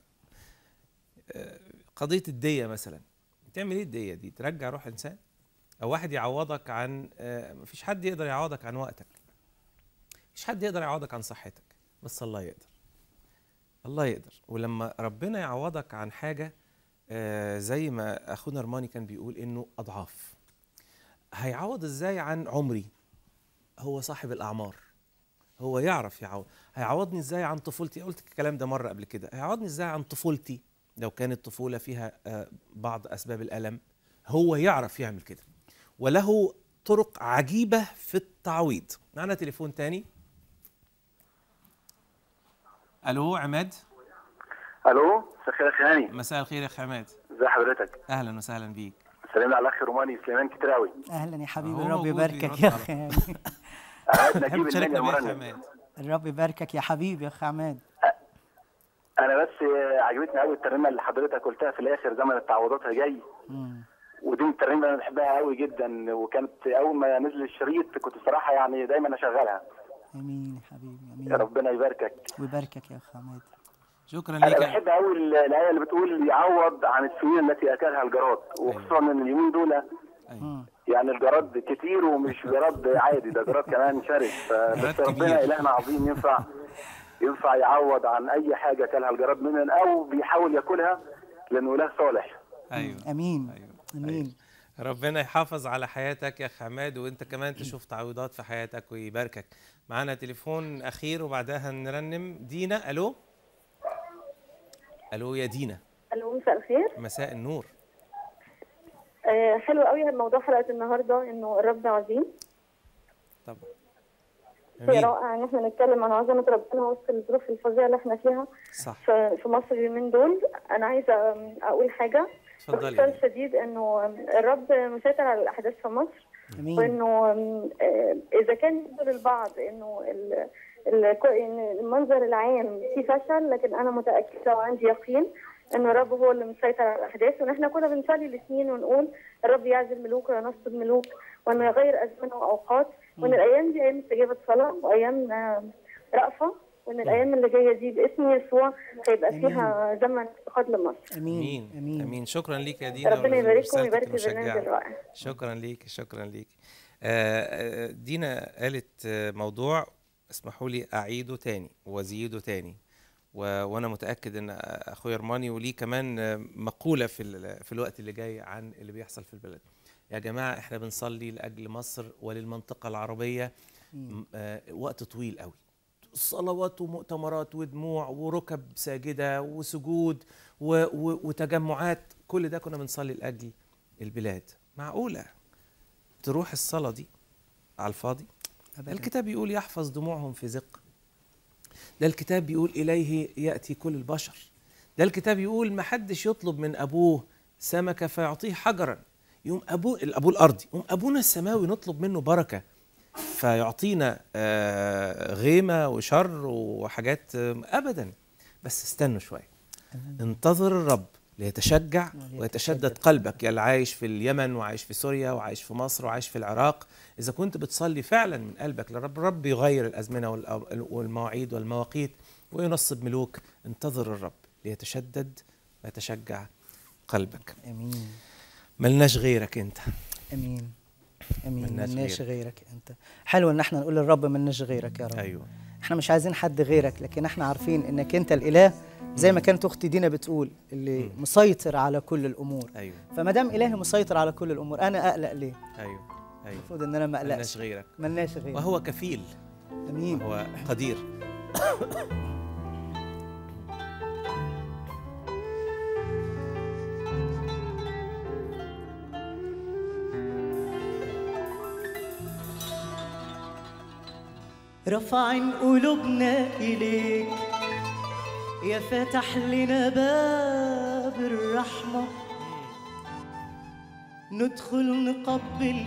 آه، قضيه الديه مثلا تعمل ايه الديه دي ترجع روح انسان او واحد يعوضك عن آه، مفيش حد يقدر يعوضك عن وقتك مفيش حد يقدر يعوضك عن صحتك بس الله يقدر الله يقدر ولما ربنا يعوضك عن حاجة آه، زي ما أخونا رماني كان بيقول إنه أضعاف هيعوض إزاي عن عمري هو صاحب الأعمار هو يعرف يعوض هيعوضني إزاي عن طفولتي قلت الكلام ده مرة قبل كده هيعوضني إزاي عن طفولتي لو كانت طفولة فيها آه، بعض أسباب الألم هو يعرف يعمل كده وله طرق عجيبة في التعويض معنا تليفون تاني الو عماد الو مساء الخير يا اخي هاني مساء الخير يا اخ عماد ازي حضرتك اهلا وسهلا بيك سلام على الاخ روماني سليمان كتراوي اهلا يا حبيبي هو الرب موجود يباركك بيرد يا على اخي عماد تحب نجيب تشاركنا المنيا بيه يا أخ المرنم عماد الرب يباركك يا حبيبي يا اخ عماد انا بس عجبتني قوي الترنيمه اللي حضرتك قلتها في الاخر زمن التعويضات جاي مم. ودي الترنيمه انا بحبها قوي جدا وكانت اول ما نزل الشريط كنت الصراحه يعني دايما اشغلها امين يا حبيبي يا امين ربنا يباركك ويباركك يا اخ عماد شكرا انا ليك بحب قوي الايه اللي بتقول يعوض عن السنين التي اكلها الجراد وخصوصا ان اليومين دول مم. يعني الجراد كتير ومش جراد عادي ده جراد كمان شرس جراد بس ربنا كبير. الهنا عظيم ينفع ينفع يعوض عن اي حاجه كلها الجراد مننا او بيحاول ياكلها لانه اله صالح ايوه امين أيوة. امين ربنا يحافظ على حياتك يا اخ عماد وانت كمان تشوف تعويضات في حياتك ويباركك معانا تليفون اخير وبعدها نرنم دينا الو الو يا دينا الو مساء الخير مساء النور آه حلو قوي موضوع حلقه النهارده انه الرب عظيم طبعا شيء جميل رائع ان احنا نتكلم عن عظمه ربنا وسط الظروف الفظيعه اللي احنا فيها صح في في مصر اليومين دول انا عايزه آم، اقول حاجه اتفضلي باختصار يا دينا. شديد انه آم، الرب مسيطر على الاحداث في مصر امين وانه آم، آه، اذا كان يقول البعض انه ال- ال- إن المنظر العام فيه فشل لكن انا متاكده وعندي يقين ان الرب هو اللي مسيطر على الاحداث وان احنا كنا بنصلي لسنين ونقول الرب يعزل ملوك وينصب ملوك وانه يغير ازمنه واوقات وان الايام دي ايام استجابه صلاه وايام آه، رأفه وان الايام اللي جايه دي باسم يسوع هيبقى فيها زمن افتقاد لمصر امين امين امين امين شكرا ليك يا دينا ربنا يبارككم ورسالتك ويبارك في المشجعة. البرنامج الرائع شكرا ليك شكرا ليك آه، آه، دينا قالت آه، موضوع اسمحوا لي اعيده تاني وازيده تاني و- وانا متاكد ان اخويا رماني وليه كمان آه، مقوله في ال- في الوقت اللي جاي عن اللي بيحصل في البلد يا جماعه احنا بنصلي لاجل مصر وللمنطقه العربيه م- آه، وقت طويل قوي صلوات ومؤتمرات ودموع وركب ساجده وسجود و- و- وتجمعات كل ده كنا بنصلي لاجل البلاد معقوله تروح الصلاه دي على الفاضي أبداً. الكتاب يقول يحفظ دموعهم في زق ده الكتاب بيقول إليه يأتي كل البشر ده الكتاب يقول ما حدش يطلب من أبوه سمكة فيعطيه حجرا يقوم أبوه الأبوه الأرضي يقوم أبونا السماوي نطلب منه بركة فيعطينا آه، غيمة وشر وحاجات آه، أبدا بس استنوا شوية انتظر الرب ليتشجع ويتشدد قلبك يا اللي عايش في اليمن وعايش في سوريا وعايش في مصر وعايش في العراق إذا كنت بتصلي فعلا من قلبك للرب الرب يغير الأزمنة والأو- والمواعيد والمواقيت وينصب ملوك انتظر الرب ليتشدد ويتشجع قلبك امين ملناش غيرك انت امين امين ملناش ملناش غيرك. غيرك انت حلو ان احنا نقول للرب ملناش غيرك يا رب ايوه احنا مش عايزين حد غيرك لكن احنا عارفين انك انت الاله زي ما كانت اختي دينا بتقول اللي مسيطر على كل الامور ايوه فما دام الهي مسيطر على كل الامور انا اقلق ليه ايوه ايوه المفروض ان انا ما ملناش اقلقش غيرك ملناش غيرك وهو كفيل امين وهو قدير رفعن قلوبنا إليك يا فتح لنا باب الرحمة ندخل نقبل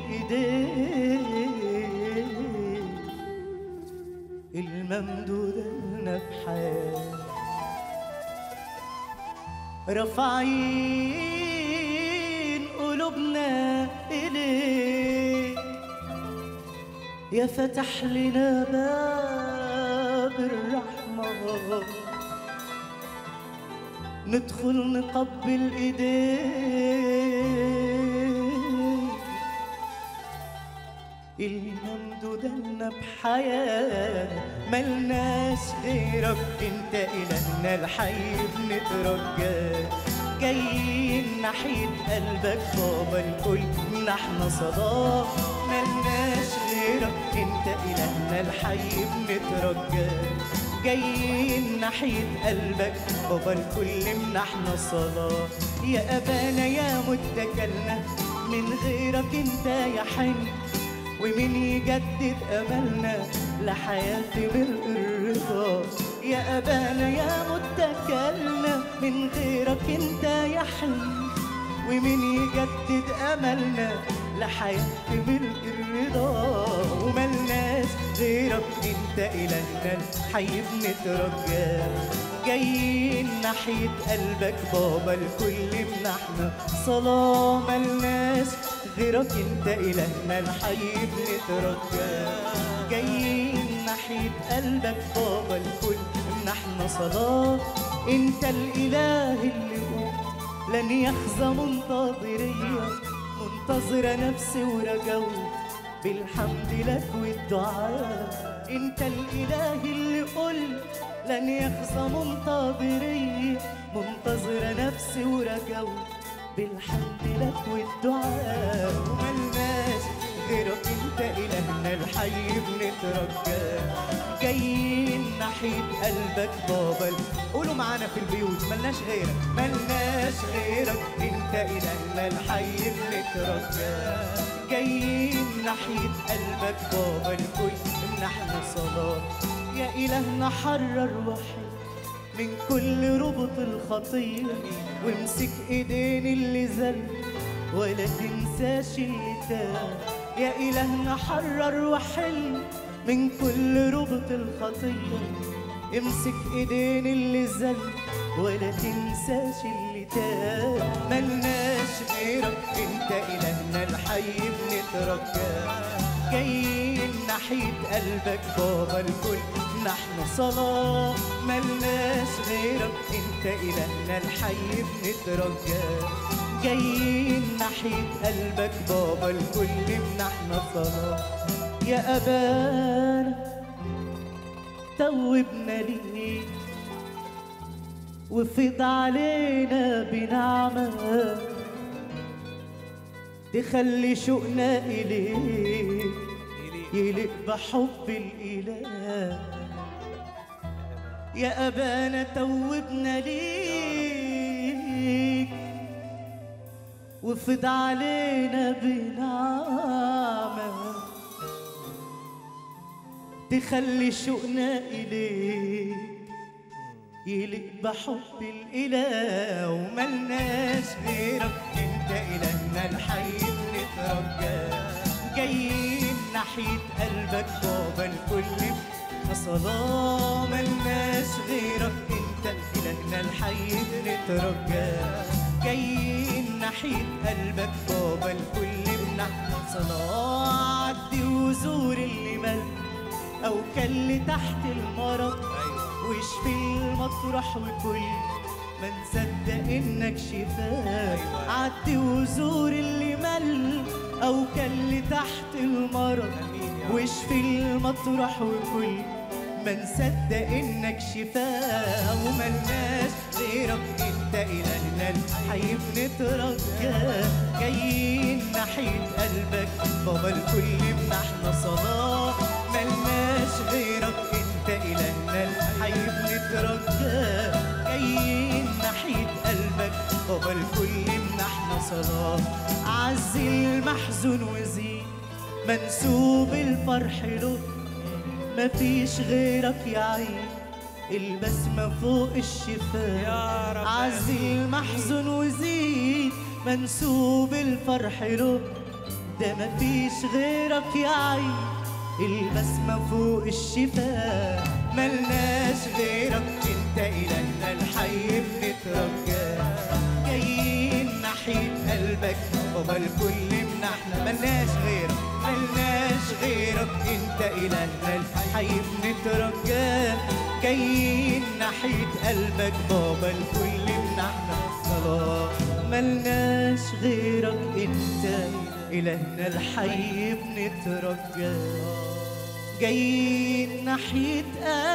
إيديك الممدودة لنا في حياتك رافعين قلوبنا إليك يا فتح لنا باب الرحمة ندخل نقبل ايديك الممدودة لنا بحياة ملناش غيرك انت إلهنا الحي بنترجاك جايين ناحية قلبك بابا الكل نحن صداق ملناش غيرك انت إلهنا الحي بنترجاك جايين ناحية قلبك بابا الكل منحنا صلاة يا أبانا يا متكلنا من غيرك انت يا حن ومين يجدد املنا لحياه ملء الرضا يا أبانا يا متكلنا من غيرك انت يحيي ومن يجدد أملنا لحياة ملك الرضا وملناش غيرك انت إلهنا الحي بنترجاك جايين ناحية قلبك بابا الكل منحنا صلاة ملناش غيرك انت إلهنا الحي بنترجاك جايين ناحية قلبك بابا الكل منحنا صلاة انت الإله اللي قلت لن يخزى منتظرية منتظرة نفسي ورجوت بالحمد لك والدعاء انت الاله اللي قلت لن يخزى منتظرية منتظرة نفسي ورجوت بالحمد لك والدعاء وملناش غيرك انت الهنا الحي بنترجاك جايين ناحية قلبك بابا قولوا معانا في البيوت ملناش غيرك ملناش غيرك انت الهنا الحي بنترجاك جايين ناحية قلبك بابا الكل نحن صلاة يا إلهنا حرر وحي من كل ربط الخطية وامسك ايدين اللي زل ولا تنساش اللي تاه يا إلهنا حرر وحل من كل ربط الخطية امسك ايدين اللي زل ولا تنساش اللي تاه ملناش غيرك انت إلهنا الحي بنترجاك جايين ناحية قلبك بابا الكل نحن صلاة ملناش غيرك انت إلهنا الحي بنترجاك جايين ناحية قلبك بابا الكل نحن صلاة يا أبانا توبنا ليك وفض علينا بنعمة تخلي شوقنا إليك يليق بحب الإله يا أبانا توبنا ليك وفض علينا بنعمة تخلي شوقنا إليك يليق بحب الإله وملناش غيرك انت إلهنا الحي بنترجاك جايين ناحية قلبك بابا الكل صلاة ملناش غيرك انت إلهنا الحي بنترجاك جايين ناحية قلبك بابا الكل بنحن صلاة عدي وزور اللي مل أو كل تحت المرض واشفي المطرح وكل ما نصدق انك شفاء عدي وزور اللي مل او كل تحت المرض واشفي المطرح وكل ما نصدق انك شفاء وملناش غيرك انت الهنا الحي بنترجاك جايين ناحية قلبك بابا الكل منحنا صلاة ملناش غيرك انت الهنا الحي بنترجاك جايين ناحية قلبك بابا الكل منحنا صلاة عزي المحزون وزيد منسوب الفرح له مفيش غيرك يا عين البسمة فوق الشفاه يا رب عزي المحزون وزيد منسوب الفرح له ده مفيش غيرك يا عين البسمة فوق الشفاه ملناش غيرك انت إلهنا الحي بنترجاك جايين ناحية قلبك بابا الكل منحنا ملناش غيرك ملناش غيرك انت إلهنا الحي بنترجاك جايين ناحية قلبك بابا الكل منحنا صلاة ملناش غيرك انت إلهنا الحي بنترجاك جايين ناحية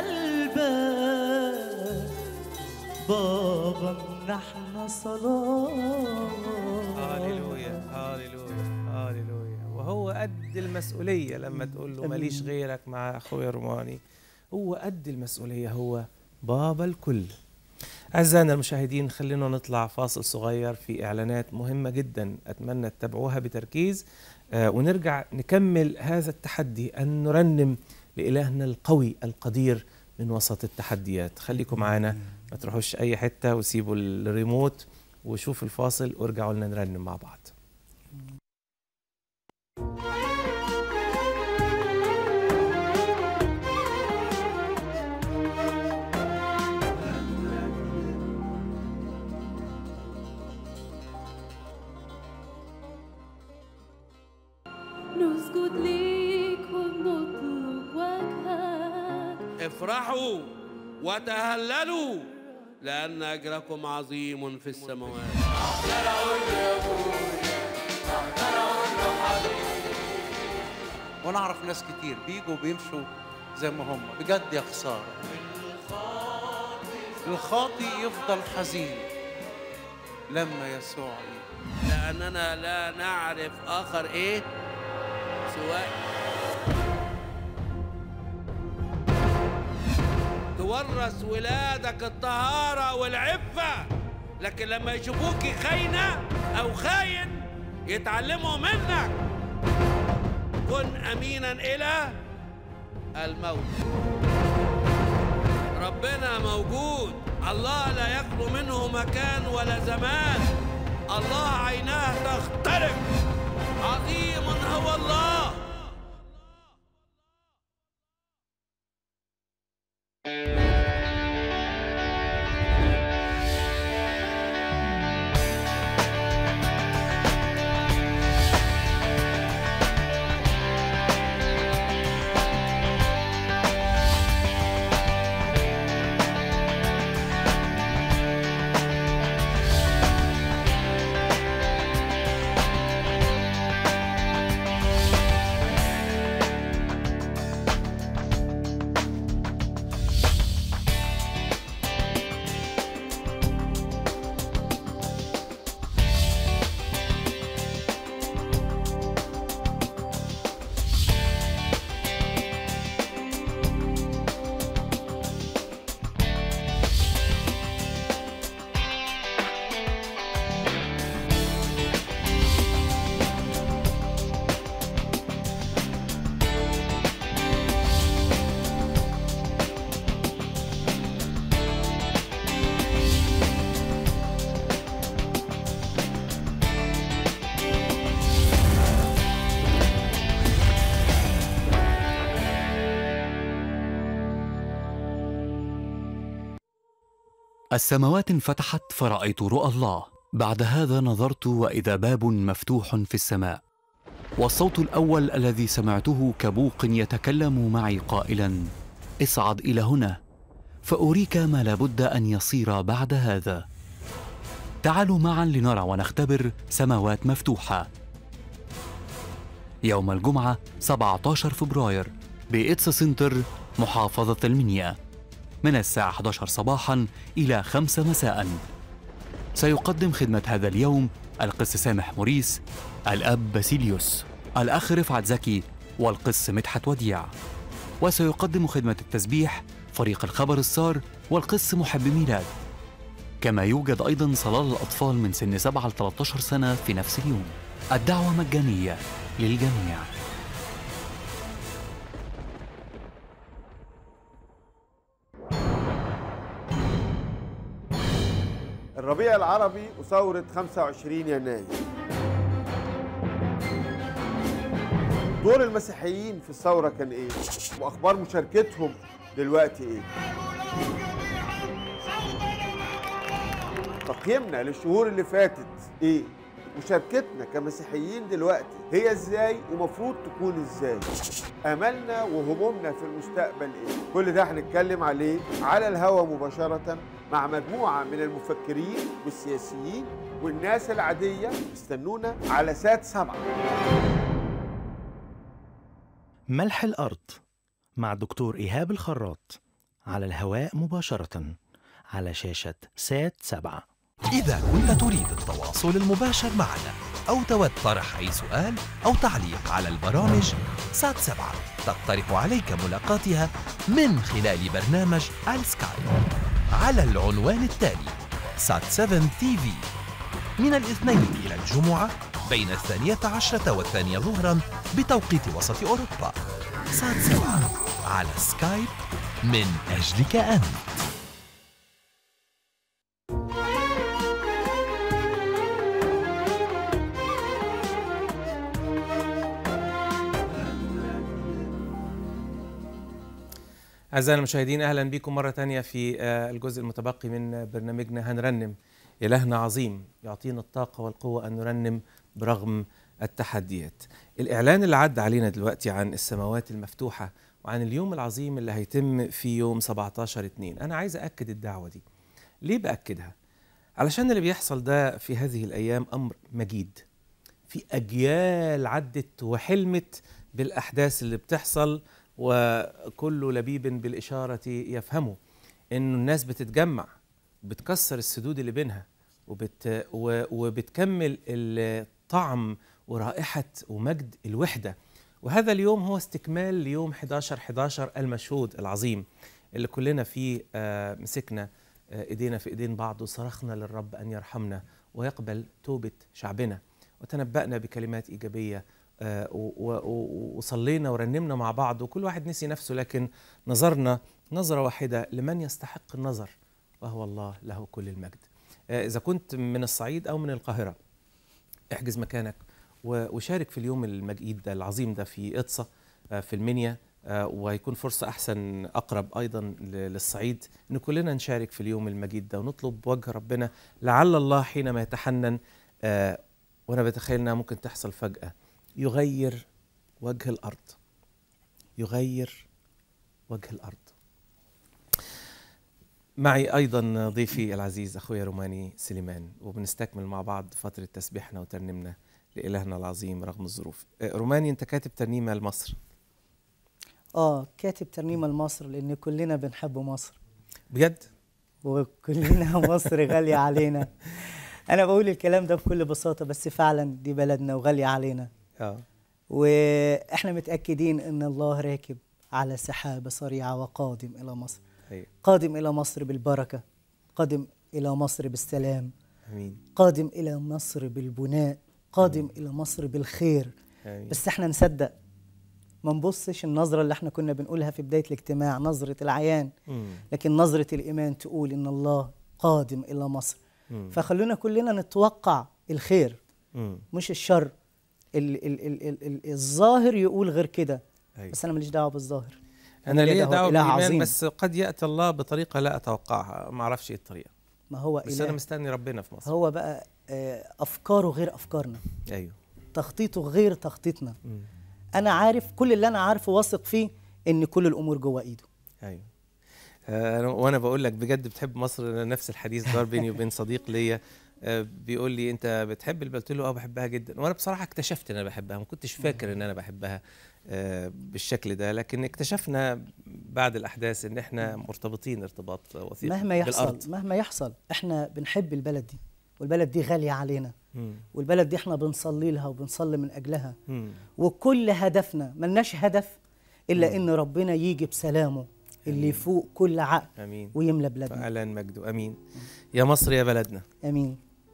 قلبك بابا منحنا صلاة هاليلويا هاليلويا هاليلويا وهو قد المسؤولية لما تقول له ماليش غيرك مع أخويا روماني هو قد المسؤولية هو بابا الكل أعزائنا المشاهدين خلينا نطلع فاصل صغير في إعلانات مهمة جدا أتمنى تتابعوها بتركيز آه، ونرجع نكمل هذا التحدي أن نرنم لإلهنا القوي القدير من وسط التحديات خليكم معانا ما تروحوش اي حته وسيبوا الريموت وشوفوا الفاصل وارجعوا لنا نرنم مع بعض نسجد ليك ونطلب وجهك افرحوا وتهللوا لأن أجركم عظيم في السماوات وانا اعرف ناس كتير بيجوا بيمشوا زي ما هم بجد يا خساره الخاطي يفضل حزين لما يسوع يجي لأننا لا نعرف آخر إيه سواء تورث ولادك الطهارة والعفة لكن لما يشوفوك خاينة أو خاين يتعلموا منك كن أمينا إلى الموت ربنا موجود الله لا يخلو منه مكان ولا زمان الله عيناه تختلف عظيم هو الله السماوات انفتحت فرأيت رؤى الله بعد هذا نظرت وإذا باب مفتوح في السماء والصوت الأول الذي سمعته كبوق يتكلم معي قائلا اصعد إلى هنا فأريك ما لابد أن يصير بعد هذا تعالوا معا لنرى ونختبر سماوات مفتوحة يوم الجمعة 17 فبراير بإتس سنتر محافظة المنيا من الساعة 11 صباحا إلى 5 مساء سيقدم خدمة هذا اليوم القس سامح موريس الأب باسيليوس الأخ رفعت زكي والقس مدحت وديع وسيقدم خدمة التسبيح فريق الخبر السار والقس محب ميلاد كما يوجد أيضا صلاة للأطفال من سن 7 ل 13 سنة في نفس اليوم الدعوة مجانية للجميع الربيع العربي وثورة 25 يناير دور المسيحيين في الثورة كان ايه؟ واخبار مشاركتهم دلوقتي ايه؟ تقييمنا للشهور اللي فاتت ايه؟ مشاركتنا كمسيحيين دلوقتي هي ازاي ومفروض تكون ازاي؟ املنا وهمومنا في المستقبل ايه؟ كل ده هنتكلم عليه على الهوا مباشرة مع مجموعة من المفكرين والسياسيين والناس العادية استنونا على سات سبعة ملح الأرض مع دكتور إيهاب الخراط على الهواء مباشرة على شاشة سات سبعة إذا كنت تريد التواصل المباشر معنا أو تود طرح أي سؤال أو تعليق على البرامج سات سبعة تقترح عليك ملاقاتها من خلال برنامج السكايب على العنوان التالي سات 7 تي في من الاثنين إلى الجمعة بين الثانية عشرة والثانية ظهرا بتوقيت وسط أوروبا سات سبعة على سكايب من أجلك أنت أعزائنا المشاهدين أهلا بكم مرة تانية في آه، الجزء المتبقي من برنامجنا هنرنم إلهنا عظيم يعطينا الطاقة والقوة أن نرنم برغم التحديات الإعلان اللي عدى علينا دلوقتي عن السماوات المفتوحة وعن اليوم العظيم اللي هيتم في يوم 17 2 أنا عايز أكد الدعوة دي ليه بأكدها؟ علشان اللي بيحصل ده في هذه الأيام أمر مجيد في أجيال عدت وحلمت بالأحداث اللي بتحصل وكل لبيب بالإشارة يفهمه إنه الناس بتتجمع بتكسر السدود اللي بينها وبت و- وبتكمل الطعم ورائحة ومجد الوحدة وهذا اليوم هو استكمال ليوم 11 11 المشهود العظيم اللي كلنا فيه آه، مسكنا آه، ايدينا في ايدين بعض وصرخنا للرب ان يرحمنا ويقبل توبه شعبنا وتنبأنا بكلمات ايجابيه آه، و- و- و- وصلينا ورنمنا مع بعض وكل واحد نسي نفسه لكن نظرنا نظره واحده لمن يستحق النظر وهو الله له كل المجد آه، اذا كنت من الصعيد او من القاهره احجز مكانك و- وشارك في اليوم المجيد ده العظيم ده في إطسا آه، في المنيا آه، وهيكون فرصة أحسن أقرب أيضا ل- للصعيد إن كلنا نشارك في اليوم المجيد ده ونطلب وجه ربنا لعل الله حينما يتحنن آه، وأنا بتخيل إنها ممكن تحصل فجأة يغير وجه الأرض يغير وجه الأرض معي أيضا ضيفي العزيز أخويا روماني سليمان وبنستكمل مع بعض فترة تسبيحنا وترنيمنا لإلهنا العظيم رغم الظروف آه، روماني أنت كاتب ترنيمة لمصر اه كاتب ترنيمه لمصر لان كلنا بنحب مصر بجد وكلنا مصر غاليه علينا انا بقول الكلام ده بكل بساطه بس فعلا دي بلدنا وغاليه علينا اه واحنا متاكدين ان الله راكب على سحابه سريعه وقادم الى مصر أيوة. قادم الى مصر بالبركه قادم الى مصر بالسلام امين قادم الى مصر بالبناء قادم الى مصر بالخير آمين. بس احنا نصدق ما نبصش النظره اللي احنا كنا بنقولها في بدايه الاجتماع نظره العيان مم. لكن نظره الايمان تقول ان الله قادم الى مصر مم. فخلونا كلنا نتوقع الخير مم. مش الشر ال ال ال ال ال الظاهر يقول غير كده أيوة. بس انا ماليش دعوه بالظاهر أنا ليا ده دعوة إله بالإيمان عظيم. بس قد يأتي الله بطريقة لا أتوقعها ما أعرفش إيه الطريقة ما هو بس إله. أنا مستني ربنا في مصر هو بقى آه، افكاره غير افكارنا أيوه تخطيطه غير تخطيطنا مم. انا عارف كل اللي انا عارفه واثق فيه ان كل الامور جوه ايده ايوه آه، أنا- وانا بقول لك بجد بتحب مصر أنا نفس الحديث دار بيني وبين صديق ليا آه، بيقول لي انت بتحب البلد قلت له اه بحبها جدا وانا بصراحه اكتشفت ان انا بحبها ما كنتش فاكر ان انا بحبها آه، بالشكل ده لكن اكتشفنا بعد الاحداث ان احنا مرتبطين ارتباط وثيق مهما يحصل بالارض مهما يحصل احنا بنحب البلد دي والبلد دي غاليه علينا مم. والبلد دي احنا بنصلي لها وبنصلي من اجلها مم. وكل هدفنا ملناش هدف الا ان ربنا يجي بسلامه اللي يفوق كل عقل امين ويملى بلادنا فاعلان مجده امين يا مصر يا بلدنا امين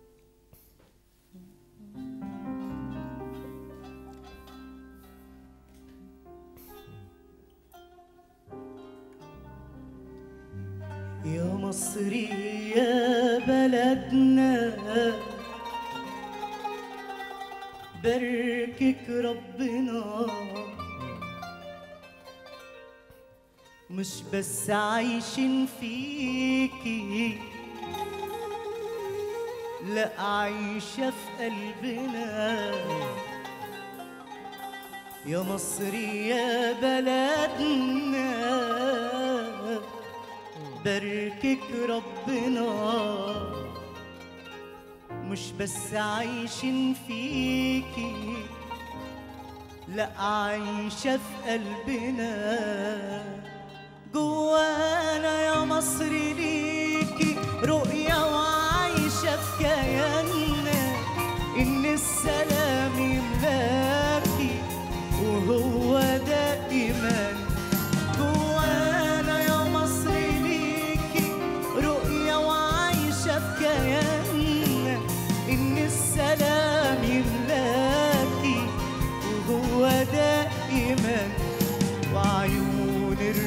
يا مصري يا بلدنا بركك ربنا مش بس عايشين فيكي لا عايشة في قلبنا يا مصري يا بلدنا بركك ربنا مش بس عايشين فيكي لا عايشة في قلبنا جوانا يا مصر ليكي رؤية وعايشة في كياننا إن السلام يملاكي وهو ده إيمان جوانا يا مصر ليكي رؤية وعايشة في كياننا إن السلام يملاكي وهو ده إيمان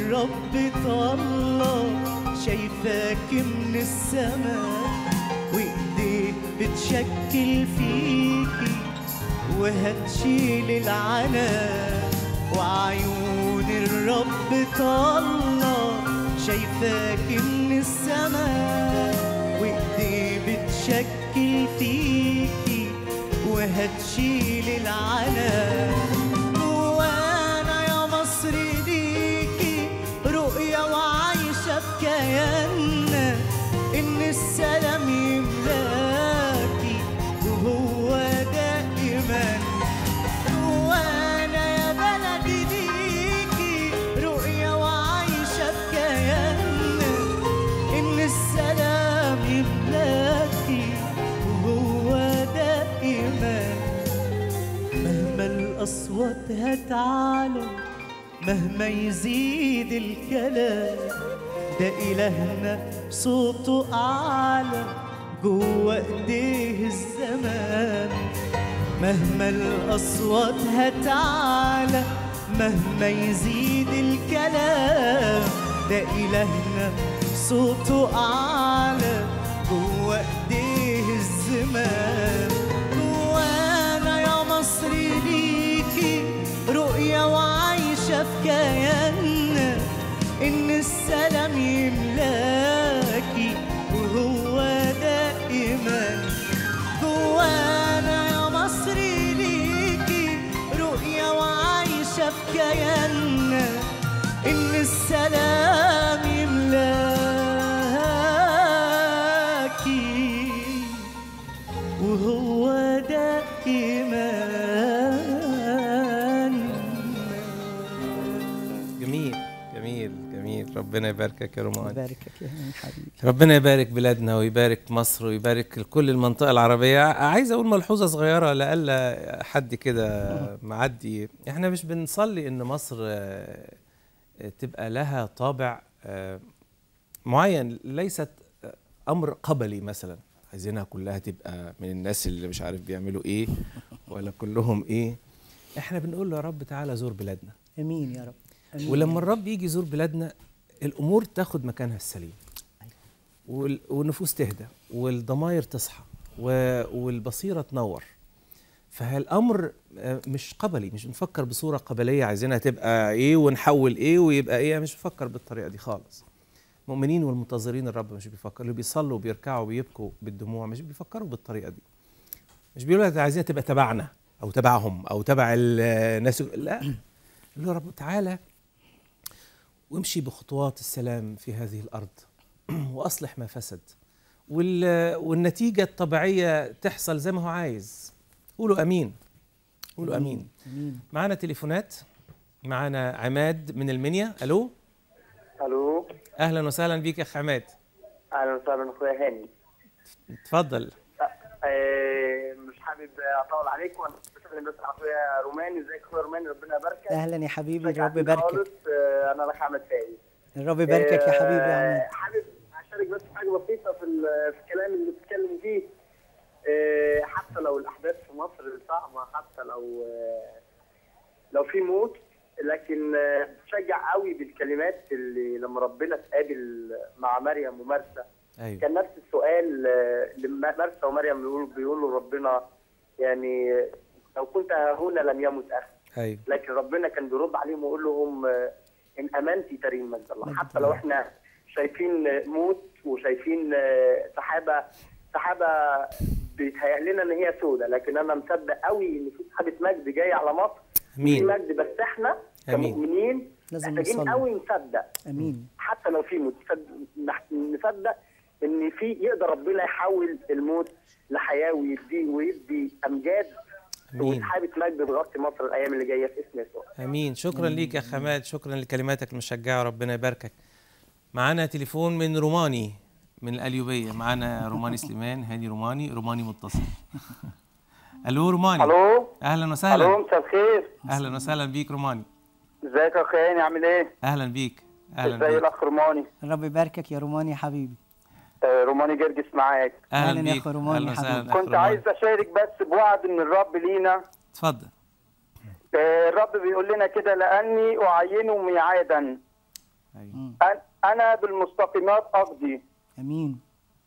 الرب طلع شايفاك من السماء وايديه بتشكل فيكي وهتشيل العناء وعيون الرب طلع شايفاك من السماء وايديه بتشكل فيكي وهتشيل العناء وانا يا مصر ليكي رؤية وعايشة في كياننا إن السلام يملاكي وهو دائما وانا يا بلدي ليكي رؤية وعايشة في كياننا إن السلام يملاكي وهو دائما مهما الأصوات هتعلى مهما يزيد الكلام ده إلهنا صوته أعلى جوه إيديه الزمان مهما الأصوات هتعلى مهما يزيد الكلام ده إلهنا صوته أعلى جوه إيديه الزمان وانا يا مصر ليكي رؤية وعايشة في كياننا إن السلام يملاكي وهو دائما جوانا يا مصر ليكي رؤية وعايشة في كياننا إن السلام يملاكي وهو دائما جميل جميل جميل ربنا يباركك يا رومان يباركك يا هاني حبيبي ربنا يبارك بلادنا ويبارك مصر ويبارك كل المنطقة العربية عايز أقول ملحوظة صغيرة لألا حد كده معدي إحنا مش بنصلي إن مصر آه، تبقى لها طابع آه، معين ليست آه، أمر قبلي مثلا عايزينها كلها تبقى من الناس اللي مش عارف بيعملوا إيه ولا كلهم إيه إحنا بنقول له يا رب تعالى زور بلادنا امين يا رب أمين ولما يا رب. الرب يجي يزور بلادنا الامور تاخد مكانها السليم وال- والنفوس تهدى والضماير تصحى و- والبصيره تنور فالامر آه، مش قبلي مش بنفكر بصوره قبليه عايزينها تبقى ايه ونحول ايه ويبقى ايه مش بفكر بالطريقه دي خالص المؤمنين والمنتظرين الرب مش بيفكروا اللي بيصلوا وبيركعوا وبيبكوا بالدموع مش بيفكروا بالطريقه دي مش بيقولوا إحنا عايزينها تبقى تبعنا او تبعهم او تبع الناس لا يقول له يا رب تعالى وامشي بخطوات السلام في هذه الارض واصلح ما فسد وال... والنتيجه الطبيعيه تحصل زي ما هو عايز قولوا امين قولوا امين امين معانا تليفونات معانا عماد من المنيا الو الو اهلا وسهلا بيك يا اخ عماد اهلا وسهلا اخويا هاني اتفضل آه، مش حابب اطول عليك وانا بسلم بس على اخويا روماني ازيك اخويا روماني ربنا يباركك اهلا يا حبيبي ازيك الرب عزيز يباركك خالص آه، انا الاخ احمد فايز الرب يباركك يا حبيبي يا آه، عماد حابب اشارك بس في حاجه بسيطه في ال- في الكلام اللي بتتكلم فيه آه، حتى لو الاحداث في مصر صعبه حتى لو آه، لو في موت لكن آه، بتشجع قوي بالكلمات اللي لما ربنا اتقابل مع مريم ومرسى ايوه كان نفس السؤال آه، لما مرسى ومريم بيقولوا بيقولوا ربنا يعني آه، لو كنت هنا لم يمت اخي ايوه لكن ربنا كان بيرد عليهم ويقول لهم آه، ان امنتي ترين مجد الله حتى لو احنا شايفين آه، موت وشايفين آه، سحابه سحابه بيتهيأ لنا ان هي سودة لكن انا مصدق قوي ان في سحابه مجد جايه على مصر في امين مجد بس احنا آمين. كمؤمنين لازم محتاجين نصلي. قوي نصدق امين حتى لو في موت نصدق- نح- نصدق ان في يقدر ربنا يحول الموت لحياه ويدي ويدي امجاد امين وسحابه مجد تغطي مصر الايام اللي جايه في اسم يسوع امين شكرا ليك يا حماد شكرا لكلماتك المشجعه ربنا يباركك معانا تليفون من روماني من القليوبيه معانا روماني سليمان هاني روماني روماني متصل الو روماني الو اهلا الو وسهلا مساء الخير اهلا وسهلا بيك روماني ازيك يا اخي هاني عامل ايه؟ اهلا بيك اهلا ازاي بيك الاخ روماني؟ الرب يباركك يا روماني يا حبيبي آه، روماني جرجس معاك اهلا أهلاً يا بيك أخو روماني اهلا حبيبي. وسهلا أخ كنت روماني. عايز اشارك بس بوعد من الرب لينا اتفضل آه، الرب بيقول لنا كده لاني اعينه ميعادا أن- انا بالمستقيمات اقضي امين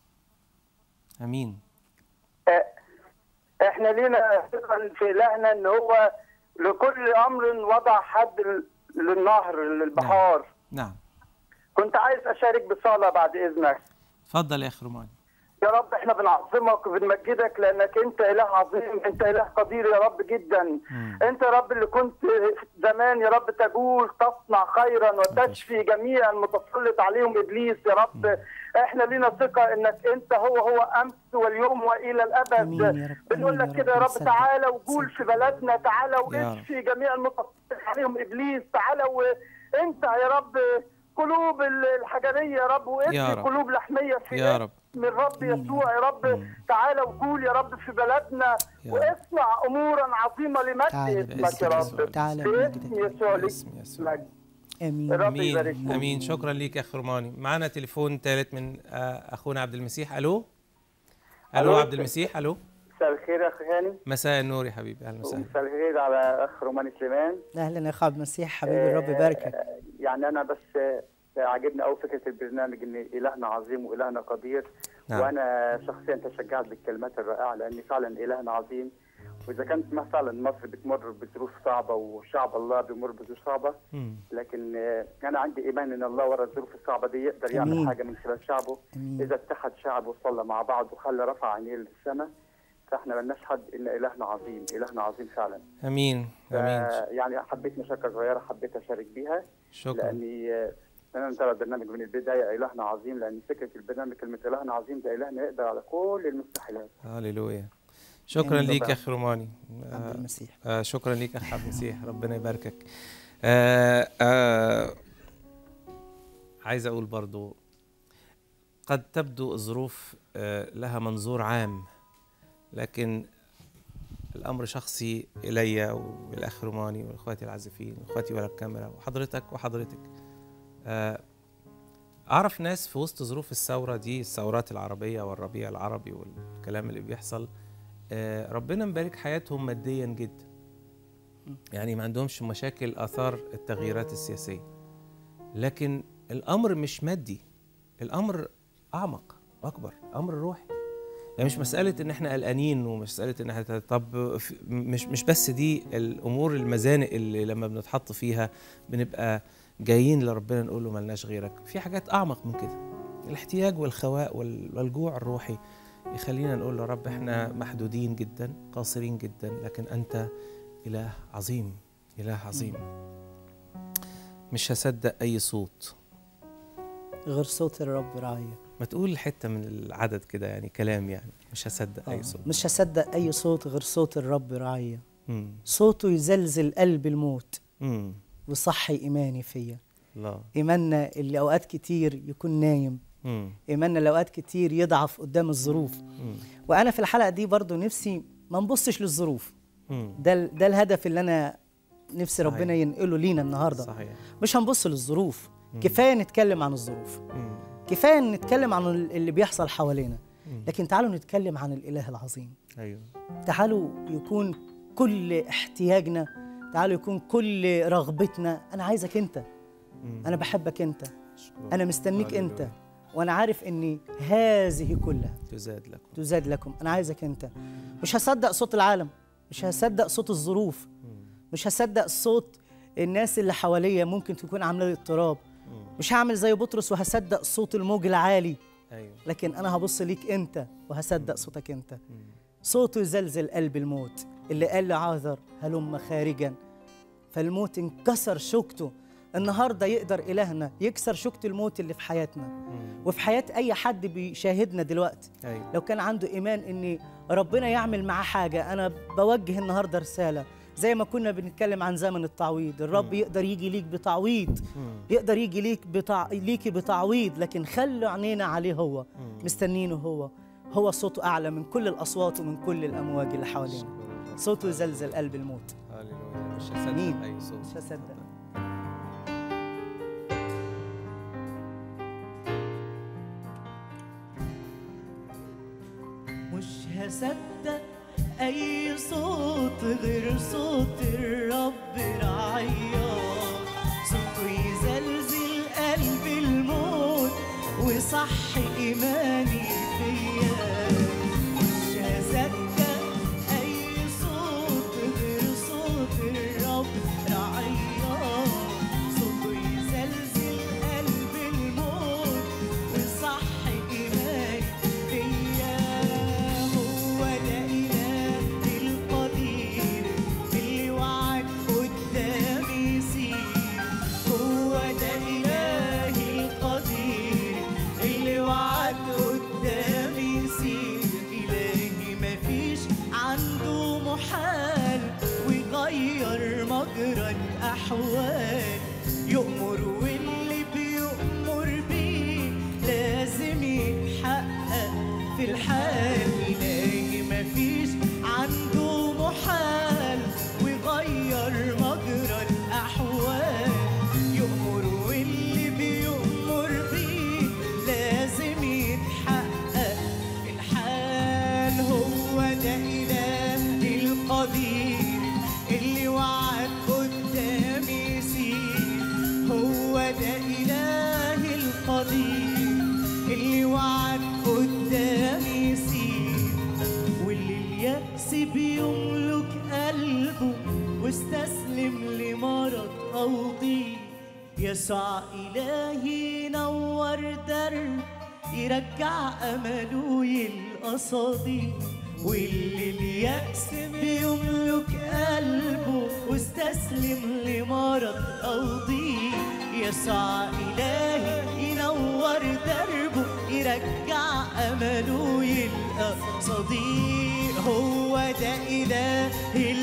امين آه، احنا لينا ثقة في الهنا ان هو لكل امر وضع حد ل- للنهر للبحار نعم كنت عايز اشارك بصلاه بعد اذنك اتفضل يا اخ روماني يا رب احنا بنعظمك وبنمجدك لانك انت اله عظيم انت اله قدير يا رب جدا انت يا رب اللي كنت زمان يا رب تقول تصنع خيرا وتشفي جميع المتسلط عليهم ابليس يا رب احنا لينا ثقه انك انت هو هو امس واليوم والى الابد بنقول لك كده يا رب تعالى وقول في بلدنا تعالى يا رب. واشفي جميع المتسلط عليهم ابليس تعالى وانت يا رب قلوب الحجريه يا رب يا وادي رب. قلوب لحميه في يا رب. من رب يسوع يا رب تعالى وقول يا رب في بلدنا واصنع امورا عظيمه لمجد تعالى اسمك يا رب تعالى باسم يسوع لك مجد امين رب امين يبارك فيك. امين شكرا ليك يا اخ روماني معنا تليفون ثالث من آه، اخونا عبد المسيح الو الو ألو. عبد المسيح الو مساء الخير يا اخي هاني مساء النور يا حبيبي اهلا وسهلا ومساء الخير على اخ روماني سليمان اهلا يا اخ عبد المسيح حبيبي الرب يباركك يعني انا بس عاجبني قوي فكره البرنامج ان الهنا عظيم والهنا قدير نعم. وانا شخصيا تشجعت بالكلمات الرائعه لان فعلا الهنا عظيم واذا كانت ما فعلا مصر بتمر بظروف صعبه وشعب الله بيمر بظروف صعبه لكن آه، انا عندي ايمان ان الله ورا الظروف الصعبه دي يقدر يعمل أمين. حاجه من خلال شعبه أمين. اذا اتحد شعبه وصلى مع بعض وخلى رفع عينيه للسماء فاحنا بنشهد ان الهنا عظيم الهنا عظيم فعلا امين امين ف- يعني حبيت مشاركه صغيره حبيت اشارك بيها شكرا. لاني آه، انا متابع البرنامج من البدايه الهنا عظيم لان فكره البرنامج كلمه الهنا عظيم ده الهنا يقدر على كل المستحيلات هللويا شكرا آمين. ليك يا اخ روماني عبد آه، المسيح. آه شكرا ليك يا اخ عبد المسيح ربنا يباركك آه آه عايز اقول برضو قد تبدو الظروف آه لها منظور عام لكن الامر شخصي الي والاخ روماني واخواتي العازفين واخواتي ورا الكاميرا وحضرتك وحضرتك آه اعرف ناس في وسط ظروف الثوره دي الثورات العربيه والربيع العربي والكلام اللي بيحصل آه، ربنا مبارك حياتهم ماديا جدا يعني ما عندهمش مشاكل اثار التغييرات السياسيه لكن الامر مش مادي الامر اعمق واكبر امر روحي يعني مش مساله ان احنا قلقانين ومساله ان احنا طب في- مش مش بس دي الامور المزانق اللي لما بنتحط فيها بنبقى جايين لربنا نقول له ملناش غيرك في حاجات اعمق من كده الاحتياج والخواء وال- والجوع الروحي يخلينا نقول له رب احنا محدودين جدا قاصرين جدا لكن انت اله عظيم اله عظيم مش هصدق اي صوت غير صوت الرب راعيه ما تقول حته من العدد كده يعني كلام يعني مش هصدق اي آه، صوت مش هصدق اي صوت غير صوت الرب راعيه مم. صوته يزلزل قلب الموت مم. ويصحي ايماني فيا الله ايماننا اللي اوقات كتير يكون نايم مم. ايماننا اللي اوقات كتير يضعف قدام الظروف مم. وانا في الحلقه دي برضو نفسي ما نبصش للظروف مم. ده ال- ده الهدف اللي انا نفسي صحيح. ربنا ينقله لينا النهارده صحيح مش هنبص للظروف مم. كفايه نتكلم عن الظروف مم. كفايه نتكلم عن ال- اللي بيحصل حوالينا مم. لكن تعالوا نتكلم عن الاله العظيم ايوه تعالوا يكون كل احتياجنا تعالوا يكون كل رغبتنا انا عايزك انت مم. انا بحبك انت أشكرك. انا مستنيك انت هللويا. وانا عارف ان هذه كلها تزاد لكم تزاد لكم انا عايزك انت مش هصدق صوت العالم مش هصدق صوت الظروف مش هصدق صوت الناس اللي حواليا ممكن تكون عامله لي اضطراب مش هعمل زي بطرس وهصدق صوت الموج العالي ايوه لكن انا هبص ليك انت وهصدق صوتك انت صوته يزلزل قلب الموت اللي قال لعاذر هلم خارجا فالموت انكسر شوكته النهارده يقدر الهنا يكسر شوكه الموت اللي في حياتنا وفي حياه اي حد بيشاهدنا دلوقتي ايوه لو كان عنده ايمان ان ربنا يعمل معاه حاجه انا بوجه النهارده رساله زي ما كنا بنتكلم عن زمن التعويض الرب يقدر يجي ليك بتعويض يقدر يجي ليك بتع... ليكي بتعويض لكن خلوا عينينا عليه هو مستنينه هو هو صوته اعلى من كل الاصوات ومن كل الامواج اللي حوالينا صوته يزلزل قلب الموت هللويا مش هصدق مين؟ اي صوت مش هصدق مش هصدق اي صوت غير صوت الرب رعيا صوته يزلزل قلب وصح إيماني فيا مش هصدق أي صوت غير صوت الرب رعيا صوته يزلزل قلب الموت وصح إيماني فيا هو ده إله القدير اللي وعد قدامي يسير هو ده إله القدير اللي وعد قدامي يسير إلهي مفيش عنده محال ويغير مجرى الأحوال يؤمر واللي بيؤمر بيه لازم يتحقق في الحال إلهي مفيش عنده محال ويغير مجرى الأحوال يؤمر واللي بيؤمر بيه لازم يتحقق في الحال هو ده إله القدير اللي وعد قدامي يسير هو ده إله القدير اللي وعد قدامي يسير واللي اليأس بيملك قلبه واستسلم لمرض أو ضيق يسوع إلهي نور درب يرجع أمله القصادي واللي اليأس بيملك قلبه واستسلم لمرض أو ضيق يسوع إلهي ينور دربه يرجع أمله يلقى صديق هو ده إله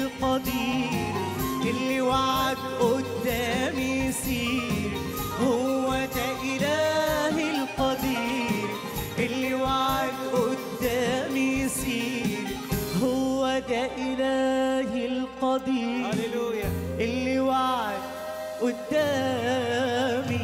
القدير اللي وعد قدامي يسير هو ده إله القدير اللي وعد قدامي يسير هو ده إله القدير هللويا اللي وعد قدامي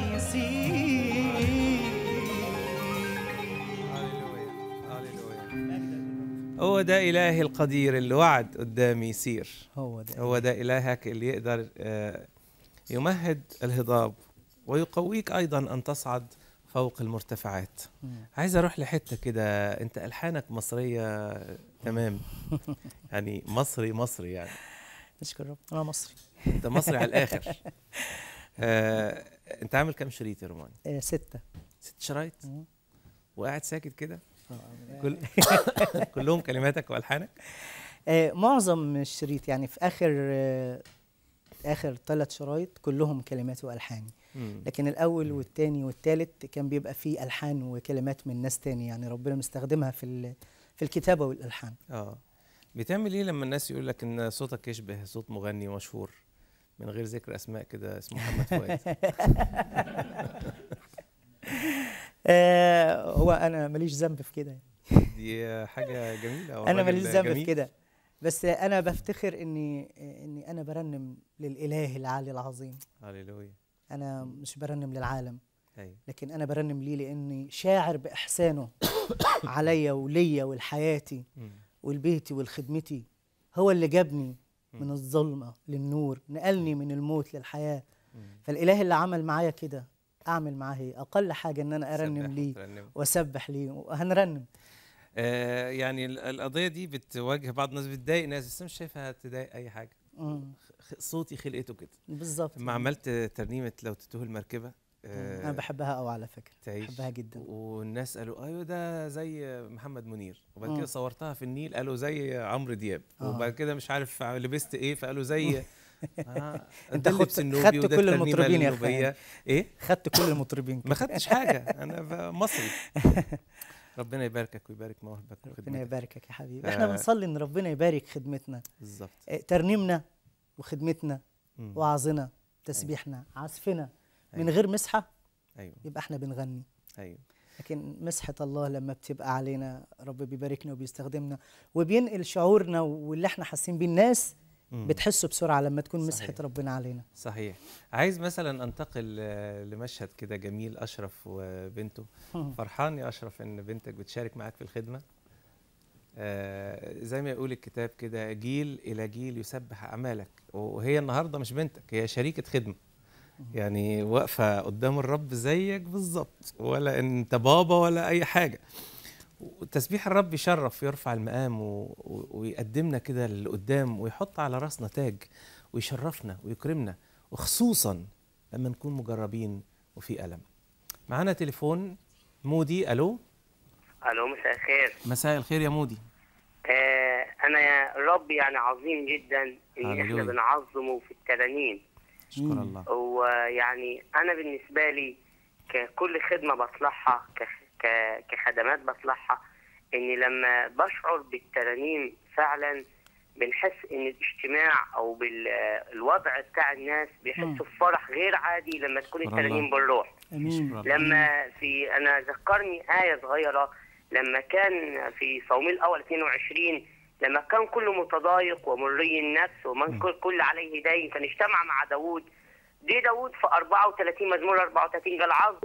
هو ده إلهي القدير اللي وعد قدامي يسير هو ده هو ده إلهك اللي يقدر آه، يمهد الهضاب ويقويك أيضا أن تصعد فوق المرتفعات مم. عايز أروح لحتة كده أنت ألحانك مصرية تمام يعني مصري مصري يعني نشكر رب انا مصري أنت مصري على الآخر آه، أنت عامل كام شريط يا روماني؟ آه ستة ست شرايط مم. وقاعد ساكت كده آه. كل كلهم كلماتك والحانك آه معظم الشريط يعني في اخر آه اخر ثلاث شرايط كلهم كلمات والحاني مم. لكن الاول والثاني والثالث كان بيبقى فيه الحان وكلمات من ناس تاني يعني ربنا مستخدمها في ال- في الكتابه والالحان اه بتعمل ايه لما الناس يقول لك ان صوتك يشبه صوت مغني مشهور من غير ذكر اسماء كده اسمه محمد فؤاد آه هو انا ماليش ذنب في كده دي حاجه جميله هو انا الراجل ماليش ذنب في جميل. كده بس انا بفتخر اني اني انا برنم للاله العالي العظيم هللويا انا مش برنم للعالم ايوه لكن انا برنم ليه لاني شاعر باحسانه عليا وليا ولحياتي مم. ولبيتي ولخدمتي هو اللي جابني من الظلمه للنور نقلني من الموت للحياه فالاله اللي عمل معايا كده اعمل معاه ايه اقل حاجه ان انا ارنم تسبح ليه وترنم. واسبح ليه وهنرنم آه يعني ال- القضيه دي بتواجه بعض الناس بتضايق ناس بس أنا مش شايفها تضايق اي حاجه مم. خ- صوتي خلقته كده بالظبط لما عملت ترنيمه لو تتوه المركبه انا بحبها قوي على فكره تعيش بحبها جدا والناس قالوا ايوه ده زي محمد منير وبعد مم. كده صورتها في النيل قالوا زي عمرو دياب آه. وبعد كده مش عارف لبست ايه فقالوا زي آه انت ده اللبس خدت النوبي خدت وده كل الترنيمة المطربين يا النوبية. اخي ايه خدت كل المطربين ما خدتش حاجه انا ب- مصري ربنا يباركك ويبارك مواهبك ربنا وخدمتك يباركك يا حبيبي ف- احنا بنصلي ان ربنا يبارك خدمتنا بالظبط آه، ترنيمنا وخدمتنا مم. وعظنا تسبيحنا عزفنا من أيوة. غير مسحه ايوه يبقى احنا بنغني ايوه لكن مسحة الله لما بتبقى علينا رب بيباركنا وبيستخدمنا وبينقل شعورنا واللي احنا حاسين بيه الناس مم. بتحسه بسرعة لما تكون مسحة صحيح. ربنا علينا صحيح عايز مثلا انتقل آه، لمشهد كده جميل اشرف وبنته مم. فرحان يا اشرف ان بنتك بتشارك معاك في الخدمه آه، زي ما يقول الكتاب كده جيل الى جيل يسبح اعمالك وهي النهارده مش بنتك هي شريكه خدمه يعني واقفه قدام الرب زيك بالظبط ولا انت بابا ولا اي حاجه وتسبيح الرب يشرف ويرفع المقام و... و- ويقدمنا كده لقدام ويحط على راسنا تاج ويشرفنا ويكرمنا وخصوصا لما نكون مجربين وفي ألم معانا تليفون مودي ألو الو مساء الخير مساء الخير يا مودي آه انا يا الرب يعني عظيم جدا ان احنا هللويا. بنعظمه في الترانيم شكر الله ويعني انا بالنسبه لي ككل خدمه بطلعها ك- ك- كخدمات بطلعها اني لما بشعر بالترانيم فعلا بنحس ان الاجتماع او بالوضع بتاع الناس بيحسوا بفرح غير عادي لما تكون شكر الترانيم الله. بالروح امين لما في انا ذكرني ايه صغيره لما كان في صوميل الاول 22 لما كان كل متضايق ومري النفس ومن كل كل عليه دين كان اجتمع مع داوود دي داوود في 34 مزمور 34 قال عظ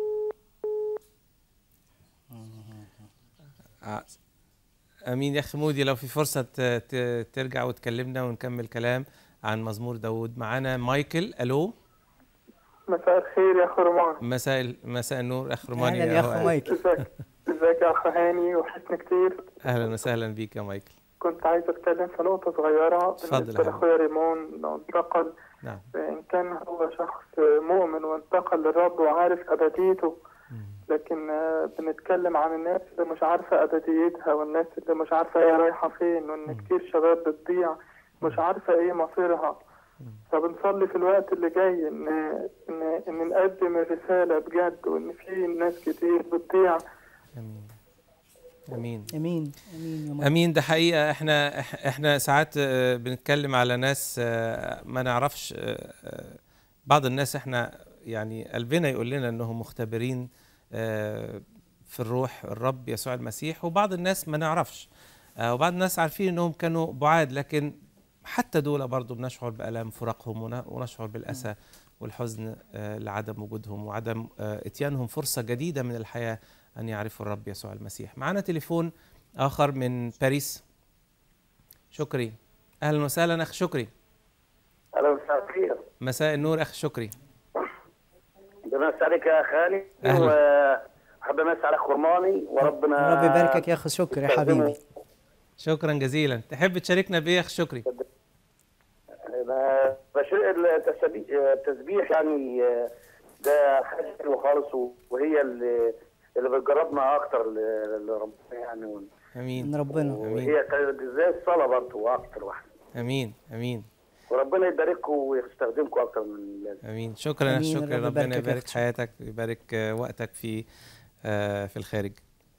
ع- امين يا اخي مودي لو في فرصه ت- ت- ترجع وتكلمنا ونكمل كلام عن مزمور داود معانا مايكل الو مساء الخير يا اخ رمان مساء ال- مساء النور اخ روماني أهلاً يا أهو أخ قاعد. مايكل. ازيك ازيك يا اخ هاني وحشني كتير اهلا وسهلا بيك يا مايكل كنت عايز اتكلم في نقطة صغيرة اتفضل بالنسبة يا لاخويا ريمون لو انتقل نعم ان كان هو شخص مؤمن وانتقل للرب وعارف ابديته لكن آه، بنتكلم عن الناس اللي مش عارفة ابديتها والناس اللي مش عارفة هي رايحة فين وان كتير شباب بتضيع مش عارفة ايه مصيرها فبنصلي في الوقت اللي جاي ان ان ان نقدم الرسالة بجد وان في ناس كتير بتضيع امين امين امين يا مايكل. امين ده حقيقه احنا إح- احنا ساعات آه، بنتكلم على ناس آه، ما نعرفش آه، آه، بعض الناس احنا يعني قلبنا يقول لنا انهم مختبرين آه، في الروح الرب يسوع المسيح وبعض الناس ما نعرفش آه، وبعض الناس عارفين انهم كانوا بعاد لكن حتى دول برضو بنشعر بألام فراقهم ون- ونشعر بالأسى والحزن آه، لعدم وجودهم وعدم آه، اتيانهم فرصة جديدة من الحياة أن يعرفوا الرب يسوع المسيح معنا تليفون آخر من باريس شكري أهلا وسهلا أخ شكري أهلا مساء الخير مساء النور أخ شكري بمسي عليك يا خالي أهلا. وحب امسي على خرماني وربنا رب يباركك يا اخ شكري يا حبيبي شكرا جزيلا تحب تشاركنا بإيه يا أخ شكري أنا بشير التسبيح التسبيح يعني ده حاجه حلوه خالص وهي اللي اللي بتجربنا اكتر ل- لربنا يعني و- أمين من ربنا وهي كانت زي الصلاه برضه اكتر واحده أمين أمين وربنا يبارككم ويستخدمكم اكتر من اللازم امين شكرا يا آمين. شكرا رب ربنا يباركك يا يبارك أخت. حياتك ويبارك آه، وقتك في آه، في الخارج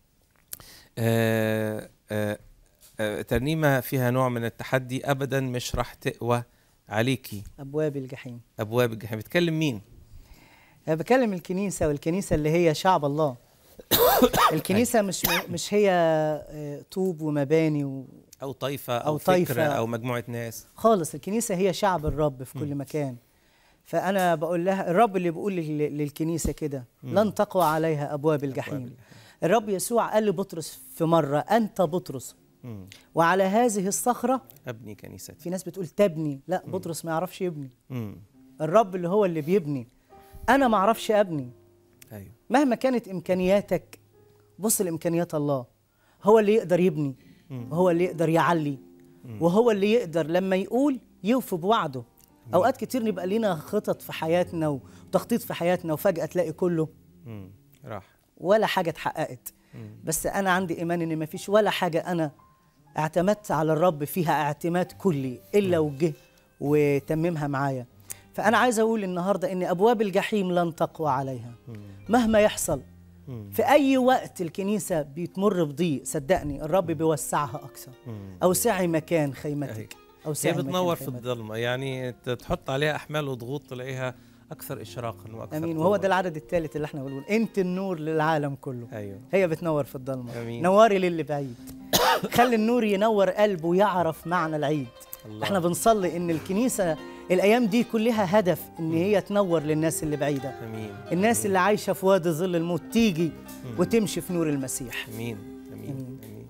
آه، آه، آه، ترنيمة فيها نوع من التحدي أبدا مش راح تقوى عليكي ابواب الجحيم أبواب الجحيم بتكلم مين؟ أنا بكلم الكنيسة والكنيسة اللي هي شعب الله الكنيسة مش مش هي آه، طوب ومباني و... أو طائفة أو, أو فكرة طائفة. أو مجموعة ناس خالص الكنيسة هي شعب الرب في كل مكان فأنا بقول لها الرب اللي بيقول لل- للكنيسة كده مم. لن تقوى عليها أبواب الجحيم الرب يسوع قال لبطرس في مرة أنت بطرس مم. وعلى هذه الصخرة أبني كنيستي في ناس بتقول تبني لا بطرس ما يعرفش يبني مم. الرب اللي هو اللي بيبني أنا ما أعرفش أبني أيوه مهما كانت إمكانياتك بص لإمكانيات الله هو اللي يقدر يبني مم. وهو اللي يقدر يعلي وهو اللي يقدر لما يقول يوفي بوعده اوقات كتير نبقى لينا خطط في حياتنا وتخطيط في حياتنا وفجاه تلاقي كله مم. راح ولا حاجه اتحققت بس انا عندي ايمان ان مفيش ولا حاجه انا اعتمدت على الرب فيها اعتماد كلي الا وجه وتممها معايا فانا عايز اقول النهارده ان ابواب الجحيم لن تقوى عليها مهما يحصل في اي وقت الكنيسه بتمر بضيق صدقني الرب بيوسعها اكثر اوسعي مكان خيمتك هي اوسعي مكان بتنور في خيمتك. الضلمة يعني ت- تحط عليها أحمال وضغوط تلاقيها أكثر إشراقا وأكثر امين قوة. وهو ده العدد الثالث اللي احنا بنقول انت النور للعالم كله أيوه هي بتنور في الضلمه أمين. نوري للي بعيد خلي النور ينور قلبه يعرف معنى العيد الله. احنا بنصلي ان الكنيسه الايام دي كلها هدف ان هي تنور للناس اللي بعيده أمين الناس اللي عايشه في وادي ظل الموت تيجي وتمشي في نور المسيح أمين أمين أمين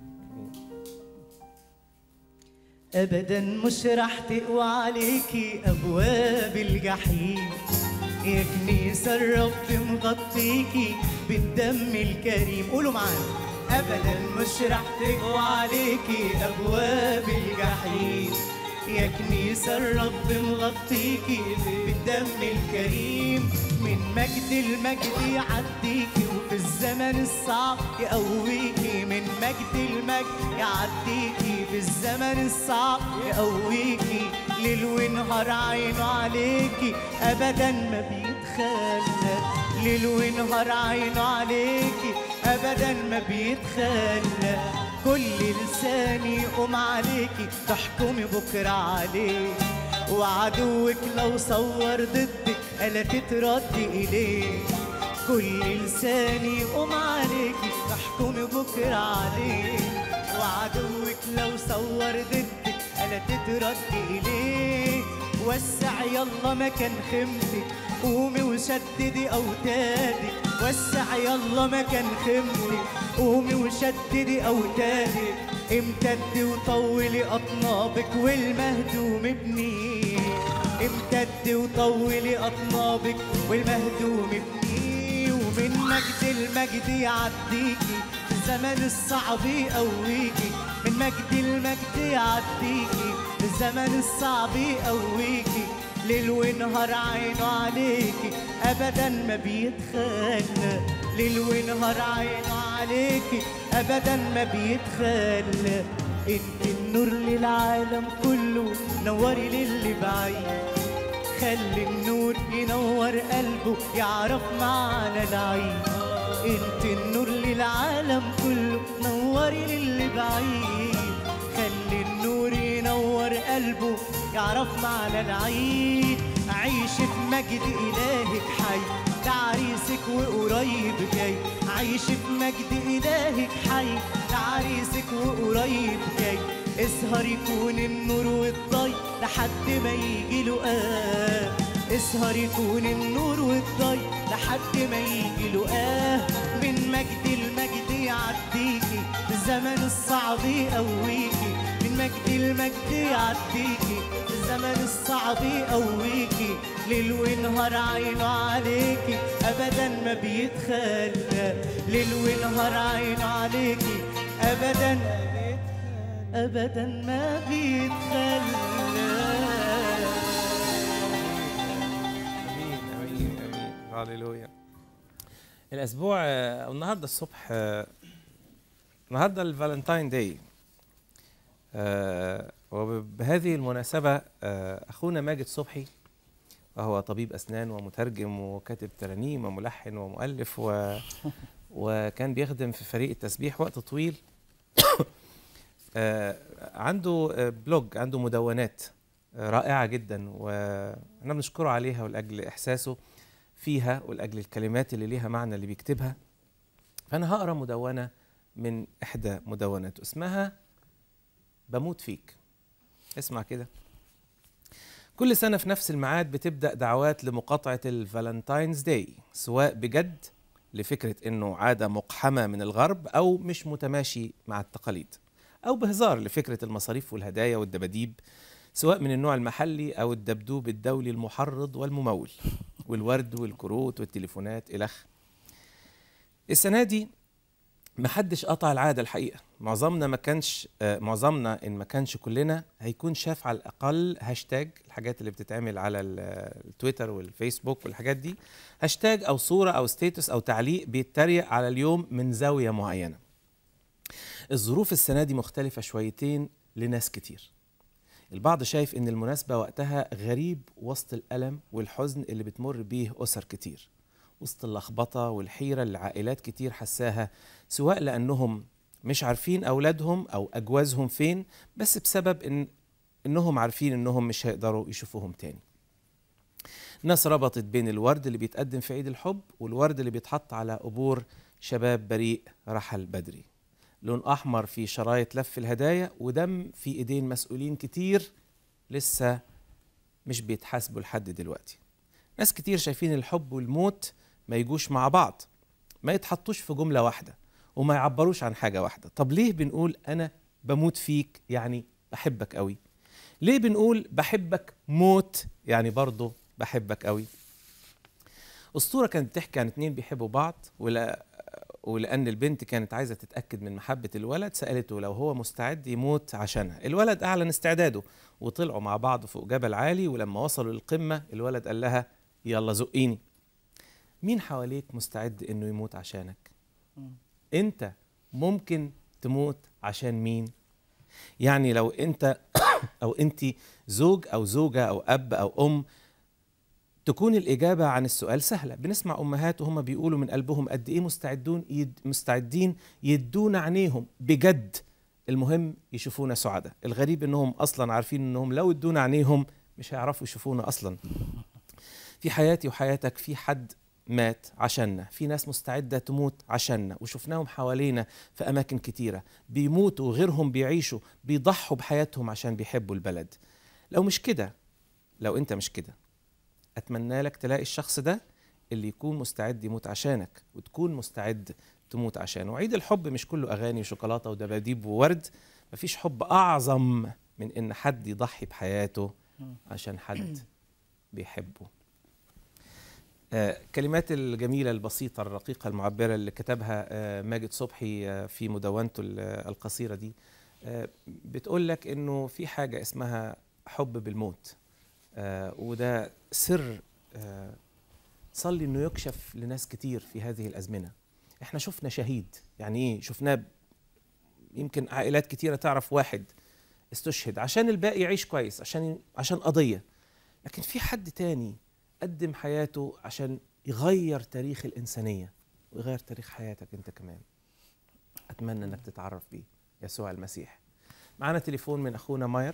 ابدا مش راح تقوى عليكي ابواب الجحيم يا كنيسة الرب مغطيكي بالدم الكريم قولوا معانا أبدا مش رح تقوى عليكي أبواب الجحيم يا كنيسة الرب مغطيكي بالدم الكريم من مجد المجد يعديكي وفي الزمن الصعب يقويكي من مجد المجد يعديكي في الزمن الصعب يقويكي ليل ونهار عينه عليكي أبدا ما بيتخلى ليل ونهار عينه عليكي أبدا ما بيتخلى كل لساني يقوم عليكي تحكمي بكرة عليه وعدوك لو صور ضدك ألا تتردي إليه كل لساني يقوم عليكي تحكمي بكرة عليه وعدوك لو صور ضدك ألا تتردي إليه وسع يلا مكان خيمتك قومي وشددي أوتادك وسع يلا مكان خيمتك قومي وشددي أوتادك امتدي وطولي أطنابك والمهدوم ابني امتدي وطولي أطنابك والمهدوم ابني ومن مجد المجد يعديكي الزمن الصعب يقويكي من مجد المجد يعديكي الزمن الصعب يقويكي ليل ونهار عينه عليكي ابدا ما بيتخلى ليل ونهار عينه عليكي ابدا ما بيتخلى انت النور للعالم كله نوري للي بعيد خلي النور ينور قلبه يعرف معنى العيد انت النور للعالم كله نوري للي بعيد خلي النور ينور قلبه يعرف معنى العيد عيش في مجد إلهك حي ده عريسك وقريب جاي عيش في مجد إلهك حي ده عريسك وقريب جاي اسهر يكون النور والضي لحد ما يجي له آه اسهر يكون النور والضي لحد ما يجي له آه من مجد المجد يعديكي الزمن الصعب يقويكي من مجد المجد يعديكي الزمن الصعب يقويكي ليل ونهار عينه عليكي ابدا ما بيتخلى ليل ونهار عينه عليكي ابدا ابدا ما امين امين امين هللويا الاسبوع آه، او النهارده الصبح آه، النهارده الفالنتاين داي آه، وبهذه المناسبة آه، أخونا ماجد صبحي وهو طبيب أسنان ومترجم وكاتب ترانيم وملحن ومؤلف و... وكان بيخدم في فريق التسبيح وقت طويل آه، عنده آه، بلوج عنده مدونات آه، رائعة جدا واحنا بنشكره عليها ولأجل إحساسه فيها ولأجل الكلمات اللي ليها معنى اللي بيكتبها فأنا هقرأ مدونة من إحدى مدوناته اسمها بموت فيك اسمع كده كل سنة في نفس الميعاد بتبدأ دعوات لمقاطعة الفالنتاينز داي سواء بجد لفكرة إنه عادة مقحمة من الغرب أو مش متماشي مع التقاليد أو بهزار لفكرة المصاريف والهدايا والدباديب سواء من النوع المحلي أو الدبدوب الدولي المحرض والممول والورد والكروت والتليفونات إلخ السنة دي محدش قطع العادة الحقيقة معظمنا ما كانش آه، معظمنا إن ما كانش كلنا هيكون شاف على الأقل هاشتاج الحاجات اللي بتتعمل على ال- التويتر والفيسبوك والحاجات دي هاشتاج أو صورة أو ستيتس أو تعليق بيتريق على اليوم من زاوية معينة الظروف السنة دي مختلفة شويتين لناس كتير البعض شايف ان المناسبة وقتها غريب وسط الألم والحزن اللي بتمر بيه أسر كتير وسط اللخبطة والحيرة اللي عائلات كتير حساها سواء لأنهم مش عارفين أولادهم أو أجوازهم فين بس بسبب إن إنهم عارفين إنهم مش هيقدروا يشوفوهم تاني ناس ربطت بين الورد اللي بيتقدم في عيد الحب والورد اللي بيتحط على قبور شباب بريء رحل بدري لون أحمر في شرايط لف الهدايا ودم في إيدين مسؤولين كتير لسه مش بيتحاسبوا لحد دلوقتي ناس كتير شايفين الحب والموت ما يجوش مع بعض ما يتحطوش في جملة واحدة وما يعبروش عن حاجة واحدة طب ليه بنقول أنا بموت فيك يعني بحبك قوي ليه بنقول بحبك موت يعني برضه بحبك قوي اسطوره كانت بتحكي عن اتنين بيحبوا بعض ولا ولان البنت كانت عايزه تتاكد من محبه الولد سالته لو هو مستعد يموت عشانها الولد اعلن استعداده وطلعوا مع بعض فوق جبل عالي ولما وصلوا للقمه الولد قال لها يلا زقيني مين حواليك مستعد انه يموت عشانك انت ممكن تموت عشان مين يعني لو انت او انت زوج او زوجه او اب او ام تكون الإجابة عن السؤال سهلة بنسمع أمهات وهم بيقولوا من قلبهم قد إيه مستعدون يد مستعدين يدون عينيهم بجد المهم يشوفونا سعداء الغريب إنهم أصلا عارفين إنهم لو ادونا عينيهم مش هيعرفوا يشوفونا أصلا في حياتي وحياتك في حد مات عشاننا في ناس مستعدة تموت عشاننا وشفناهم حوالينا في أماكن كتيرة بيموتوا وغيرهم بيعيشوا بيضحوا بحياتهم عشان بيحبوا البلد لو مش كده لو أنت مش كده اتمنى لك تلاقي الشخص ده اللي يكون مستعد يموت عشانك وتكون مستعد تموت عشانه وعيد الحب مش كله اغاني وشوكولاته ودباديب وورد مفيش حب اعظم من ان حد يضحي بحياته عشان حد بيحبه آه كلمات الجميلة البسيطة الرقيقة المعبرة اللي كتبها آه ماجد صبحي آه في مدونته ال- القصيرة دي آه بتقول لك انه في حاجة اسمها حب بالموت آه وده سر آه صلي انه يكشف لناس كتير في هذه الازمنه احنا شفنا شهيد يعني ايه شفناه ب- يمكن عائلات كتيره تعرف واحد استشهد عشان الباقي يعيش كويس عشان عشان قضيه لكن في حد تاني قدم حياته عشان يغير تاريخ الانسانيه ويغير تاريخ حياتك انت كمان اتمنى انك تتعرف بيه يسوع المسيح معانا تليفون من اخونا ماير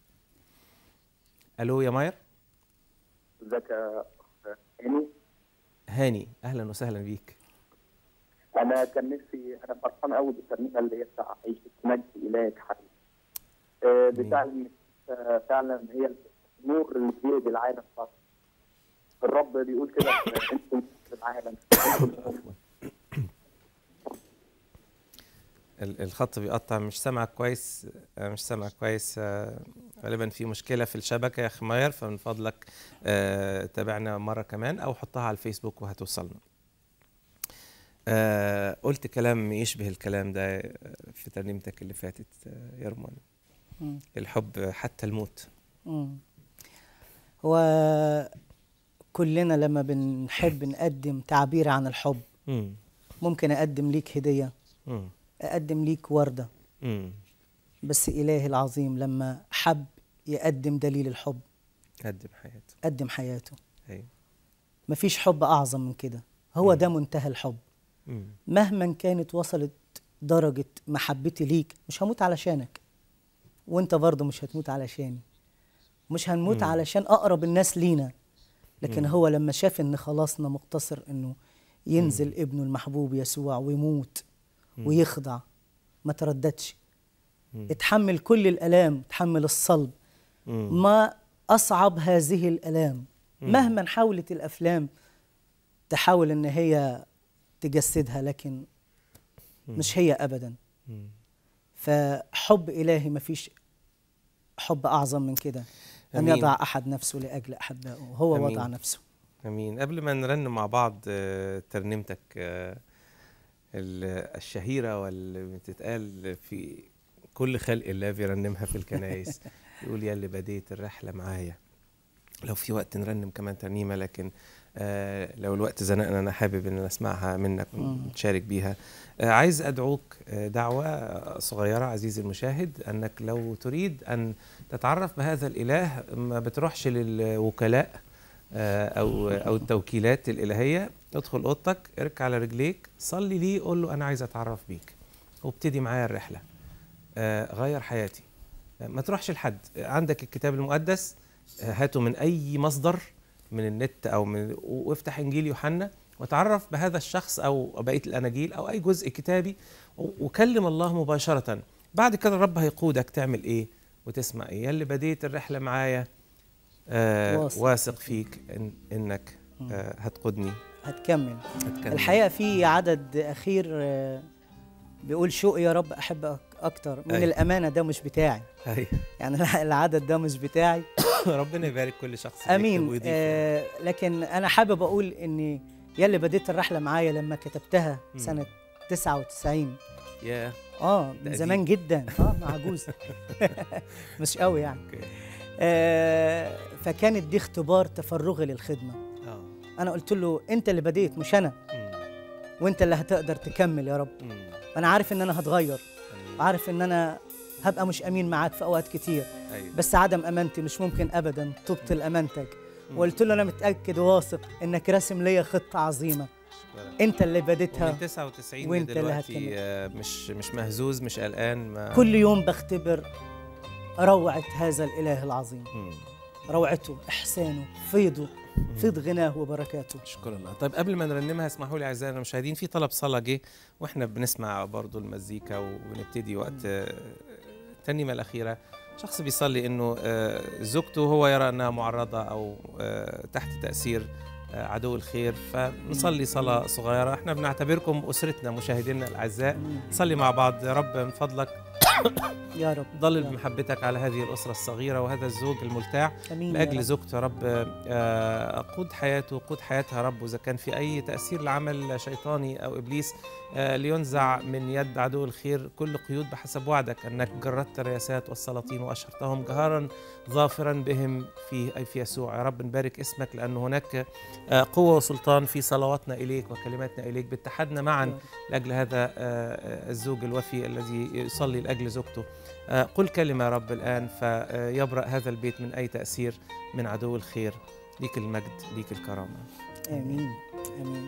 الو يا ماير ازيك يا هاني هاني اهلا وسهلا بيك انا كان نفسي انا فرحان قوي بالترنيمه اللي هي بتاع عيشه مجد الهك حبيبي آه، بتاع إن- آه، فعلا هي النور اللي بيهدي العالم صح الرب بيقول كده انتم نور العالم أنتم ال- الخط بيقطع مش سامعك كويس آه، مش سامعك كويس آه، غالبا في مشكلة في الشبكة يا أخي ماير فمن فضلك آه، تابعنا مرة كمان أو حطها على الفيسبوك وهتوصلنا آه، قلت كلام يشبه الكلام ده آه، في ترنيمتك اللي فاتت آه، يا رمان مم. الحب حتى الموت مم. هو كلنا لما بنحب نقدم تعبير عن الحب مم. ممكن أقدم ليك هدية مم. أقدم ليك وردة مم. بس إلهي العظيم لما حب يقدم دليل الحب قدم حياته قدم حياته أيوة. مفيش حب أعظم من كده هو ده منتهى الحب مم. مهما كانت وصلت درجة محبتي ليك مش هموت علشانك وانت برضه مش هتموت علشاني مش هنموت مم. علشان أقرب الناس لينا لكن مم. هو لما شاف ان خلاصنا مقتصر انه ينزل ابنه المحبوب يسوع ويموت مم. ويخضع ما ترددش مم. اتحمل كل الالام اتحمل الصلب مم. ما اصعب هذه الالام مم. مهما حاولت الافلام تحاول ان هي تجسدها لكن مم. مش هي ابدا مم. فحب الهي ما فيش حب اعظم من كده ان أمين. يضع احد نفسه لاجل احبائه هو أمين. وضع نفسه امين قبل ما نرنم مع بعض آه، ترنيمتك آه، ال- الشهيره واللي بتتقال في كل خلق الله بيرنمها في الكنائس يقول يا اللي بديت الرحله معايا لو في وقت نرنم كمان ترنيمه لكن آه لو الوقت زنقنا انا حابب ان أنا اسمعها منك مم. ونشارك بيها آه عايز ادعوك آه دعوه صغيره عزيزي المشاهد انك لو تريد ان تتعرف بهذا الاله ما بتروحش للوكلاء آه، او او التوكيلات الالهيه ادخل اوضتك اركع على رجليك صلي ليه قول له انا عايز اتعرف بيك وابتدي معايا الرحله آه، غير حياتي آه، ما تروحش لحد آه، عندك الكتاب المقدس آه، هاته من اي مصدر من النت او من وافتح انجيل يوحنا وتعرف بهذا الشخص او بقيه الاناجيل او اي جزء كتابي و- وكلم الله مباشره بعد كده الرب هيقودك تعمل ايه وتسمع ايه يلي بديت الرحله معايا آه واثق. واثق فيك إن انك آه هتقودني هتكمل هتكمل. الحقيقه في عدد اخير آه، بيقول شوقي يا رب احبك اكتر من أيوة. الامانه ده مش بتاعي أيوة. يعني العدد ده مش بتاعي ربنا يبارك كل شخص بيكتب امين ويضيف. آه لكن انا حابب اقول اني يلي بديت الرحله معايا لما كتبتها مم. سنه 99 يا اه ده من قديم. زمان جدا اه مع عجوز مش قوي يعني آه فكانت دي اختبار تفرغي للخدمه اه انا قلت له انت اللي بديت مش انا وانت اللي هتقدر تكمل يا رب انا عارف ان انا هتغير وعارف ان انا هبقى مش امين معاك في اوقات كتير أيوة. بس عدم امانتي مش ممكن ابدا تبطل امانتك مم. وقلت له انا متاكد وواثق انك راسم ليا خطه عظيمه انت اللي بديتها ومن 99 وانت اللي دلوقتي هتكمل آه، مش مش مهزوز مش قلقان ما كل يوم بختبر روعه هذا الاله العظيم مم. روعته احسانه فيضه فيض غناه وبركاته شكرا الله طيب قبل ما نرنمها اسمحوا لي اعزائي المشاهدين في طلب صلاه جه واحنا بنسمع برضو المزيكا وبنبتدي وقت آه، الترنيمه الاخيره شخص بيصلي انه آه، زوجته هو يرى انها معرضه او آه، تحت تاثير آه، عدو الخير فنصلي صلاه صغيره احنا بنعتبركم اسرتنا مشاهدينا الاعزاء نصلي مع بعض يا رب من فضلك يا رب ضلل بمحبتك على هذه الأسرة الصغيرة وهذا الزوج الملتاع أمين يا لأجل رب. زوجته يا رب آه، قود حياته قود حياتها يا رب وإذا كان في أي تأثير لعمل شيطاني أو إبليس آه، لينزع من يد عدو الخير كل قيود بحسب وعدك أنك جردت الرياسات والسلاطين وأشرتهم جهارا ظافرا بهم في أي في يسوع يا رب نبارك اسمك لأن هناك آه، قوة وسلطان في صلواتنا إليك وكلماتنا إليك باتحادنا معا لأجل هذا آه، آه، الزوج الوفي الذي يصلي لأجل زوجته آه، قل كلمة يا رب الآن فيبرأ هذا البيت من أي تأثير من عدو الخير ليك المجد ليك الكرامة امين امين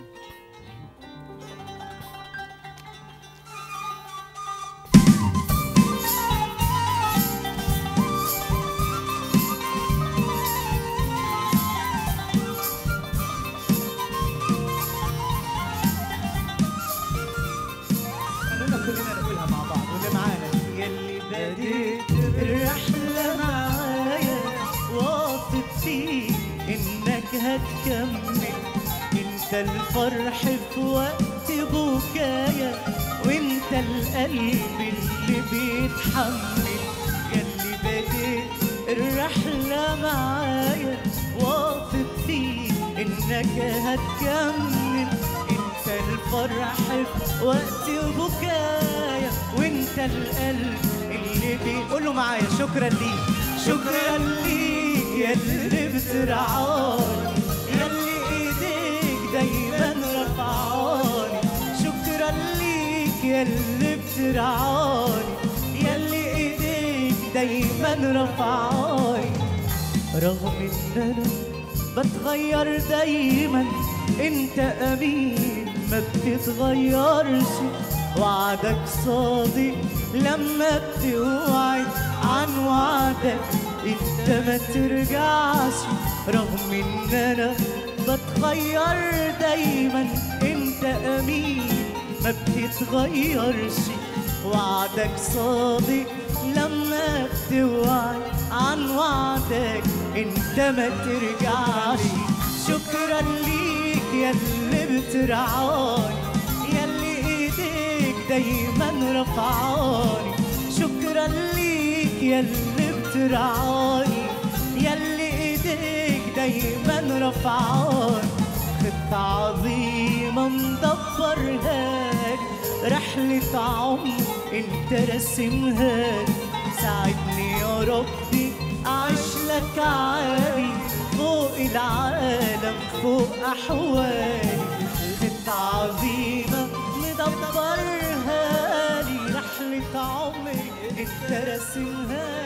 خلونا كلنا نقولها مع بعض واللي معانا يلي بديت الرحلة معايا واثق فيك إنك هتكمل أنت الفرح في وقت بكايا وأنت القلب اللي بيتحمل يلي بديت الرحلة معايا واثق فيك إنك هتكمل انت الفرح في وقت بكايا وانت القلب اللي بيقولوا معايا شكرا ليك شكرا ليك يا اللي بترعاني يا اللي ايديك دايما رفعاني شكرا ليك يا اللي بترعاني يا اللي ايديك دايما رفعاني رغم ان انا بتغير دايما انت امين ما بتتغيرش وعدك صادق لما بتوعد عن وعدك انت ما ترجعش رغم ان انا بتغير دايما انت امين ما بتتغيرش وعدك صادق لما بتوعد عن وعدك انت ما ترجعش شكرا ليك يا اللي بترعاني يا اللي ايديك دايما رفعاني شكرا ليك يا اللي بترعاني يا اللي ايديك دايما رفعاني خطة عظيمة مدبرها لي رحلة عمر انت راسمها لي ساعدني يا ربي اعيش لك عالي فوق العالم فوق احوالي خطة عظيمة مدبرها لي رحلة عمري انت راسمها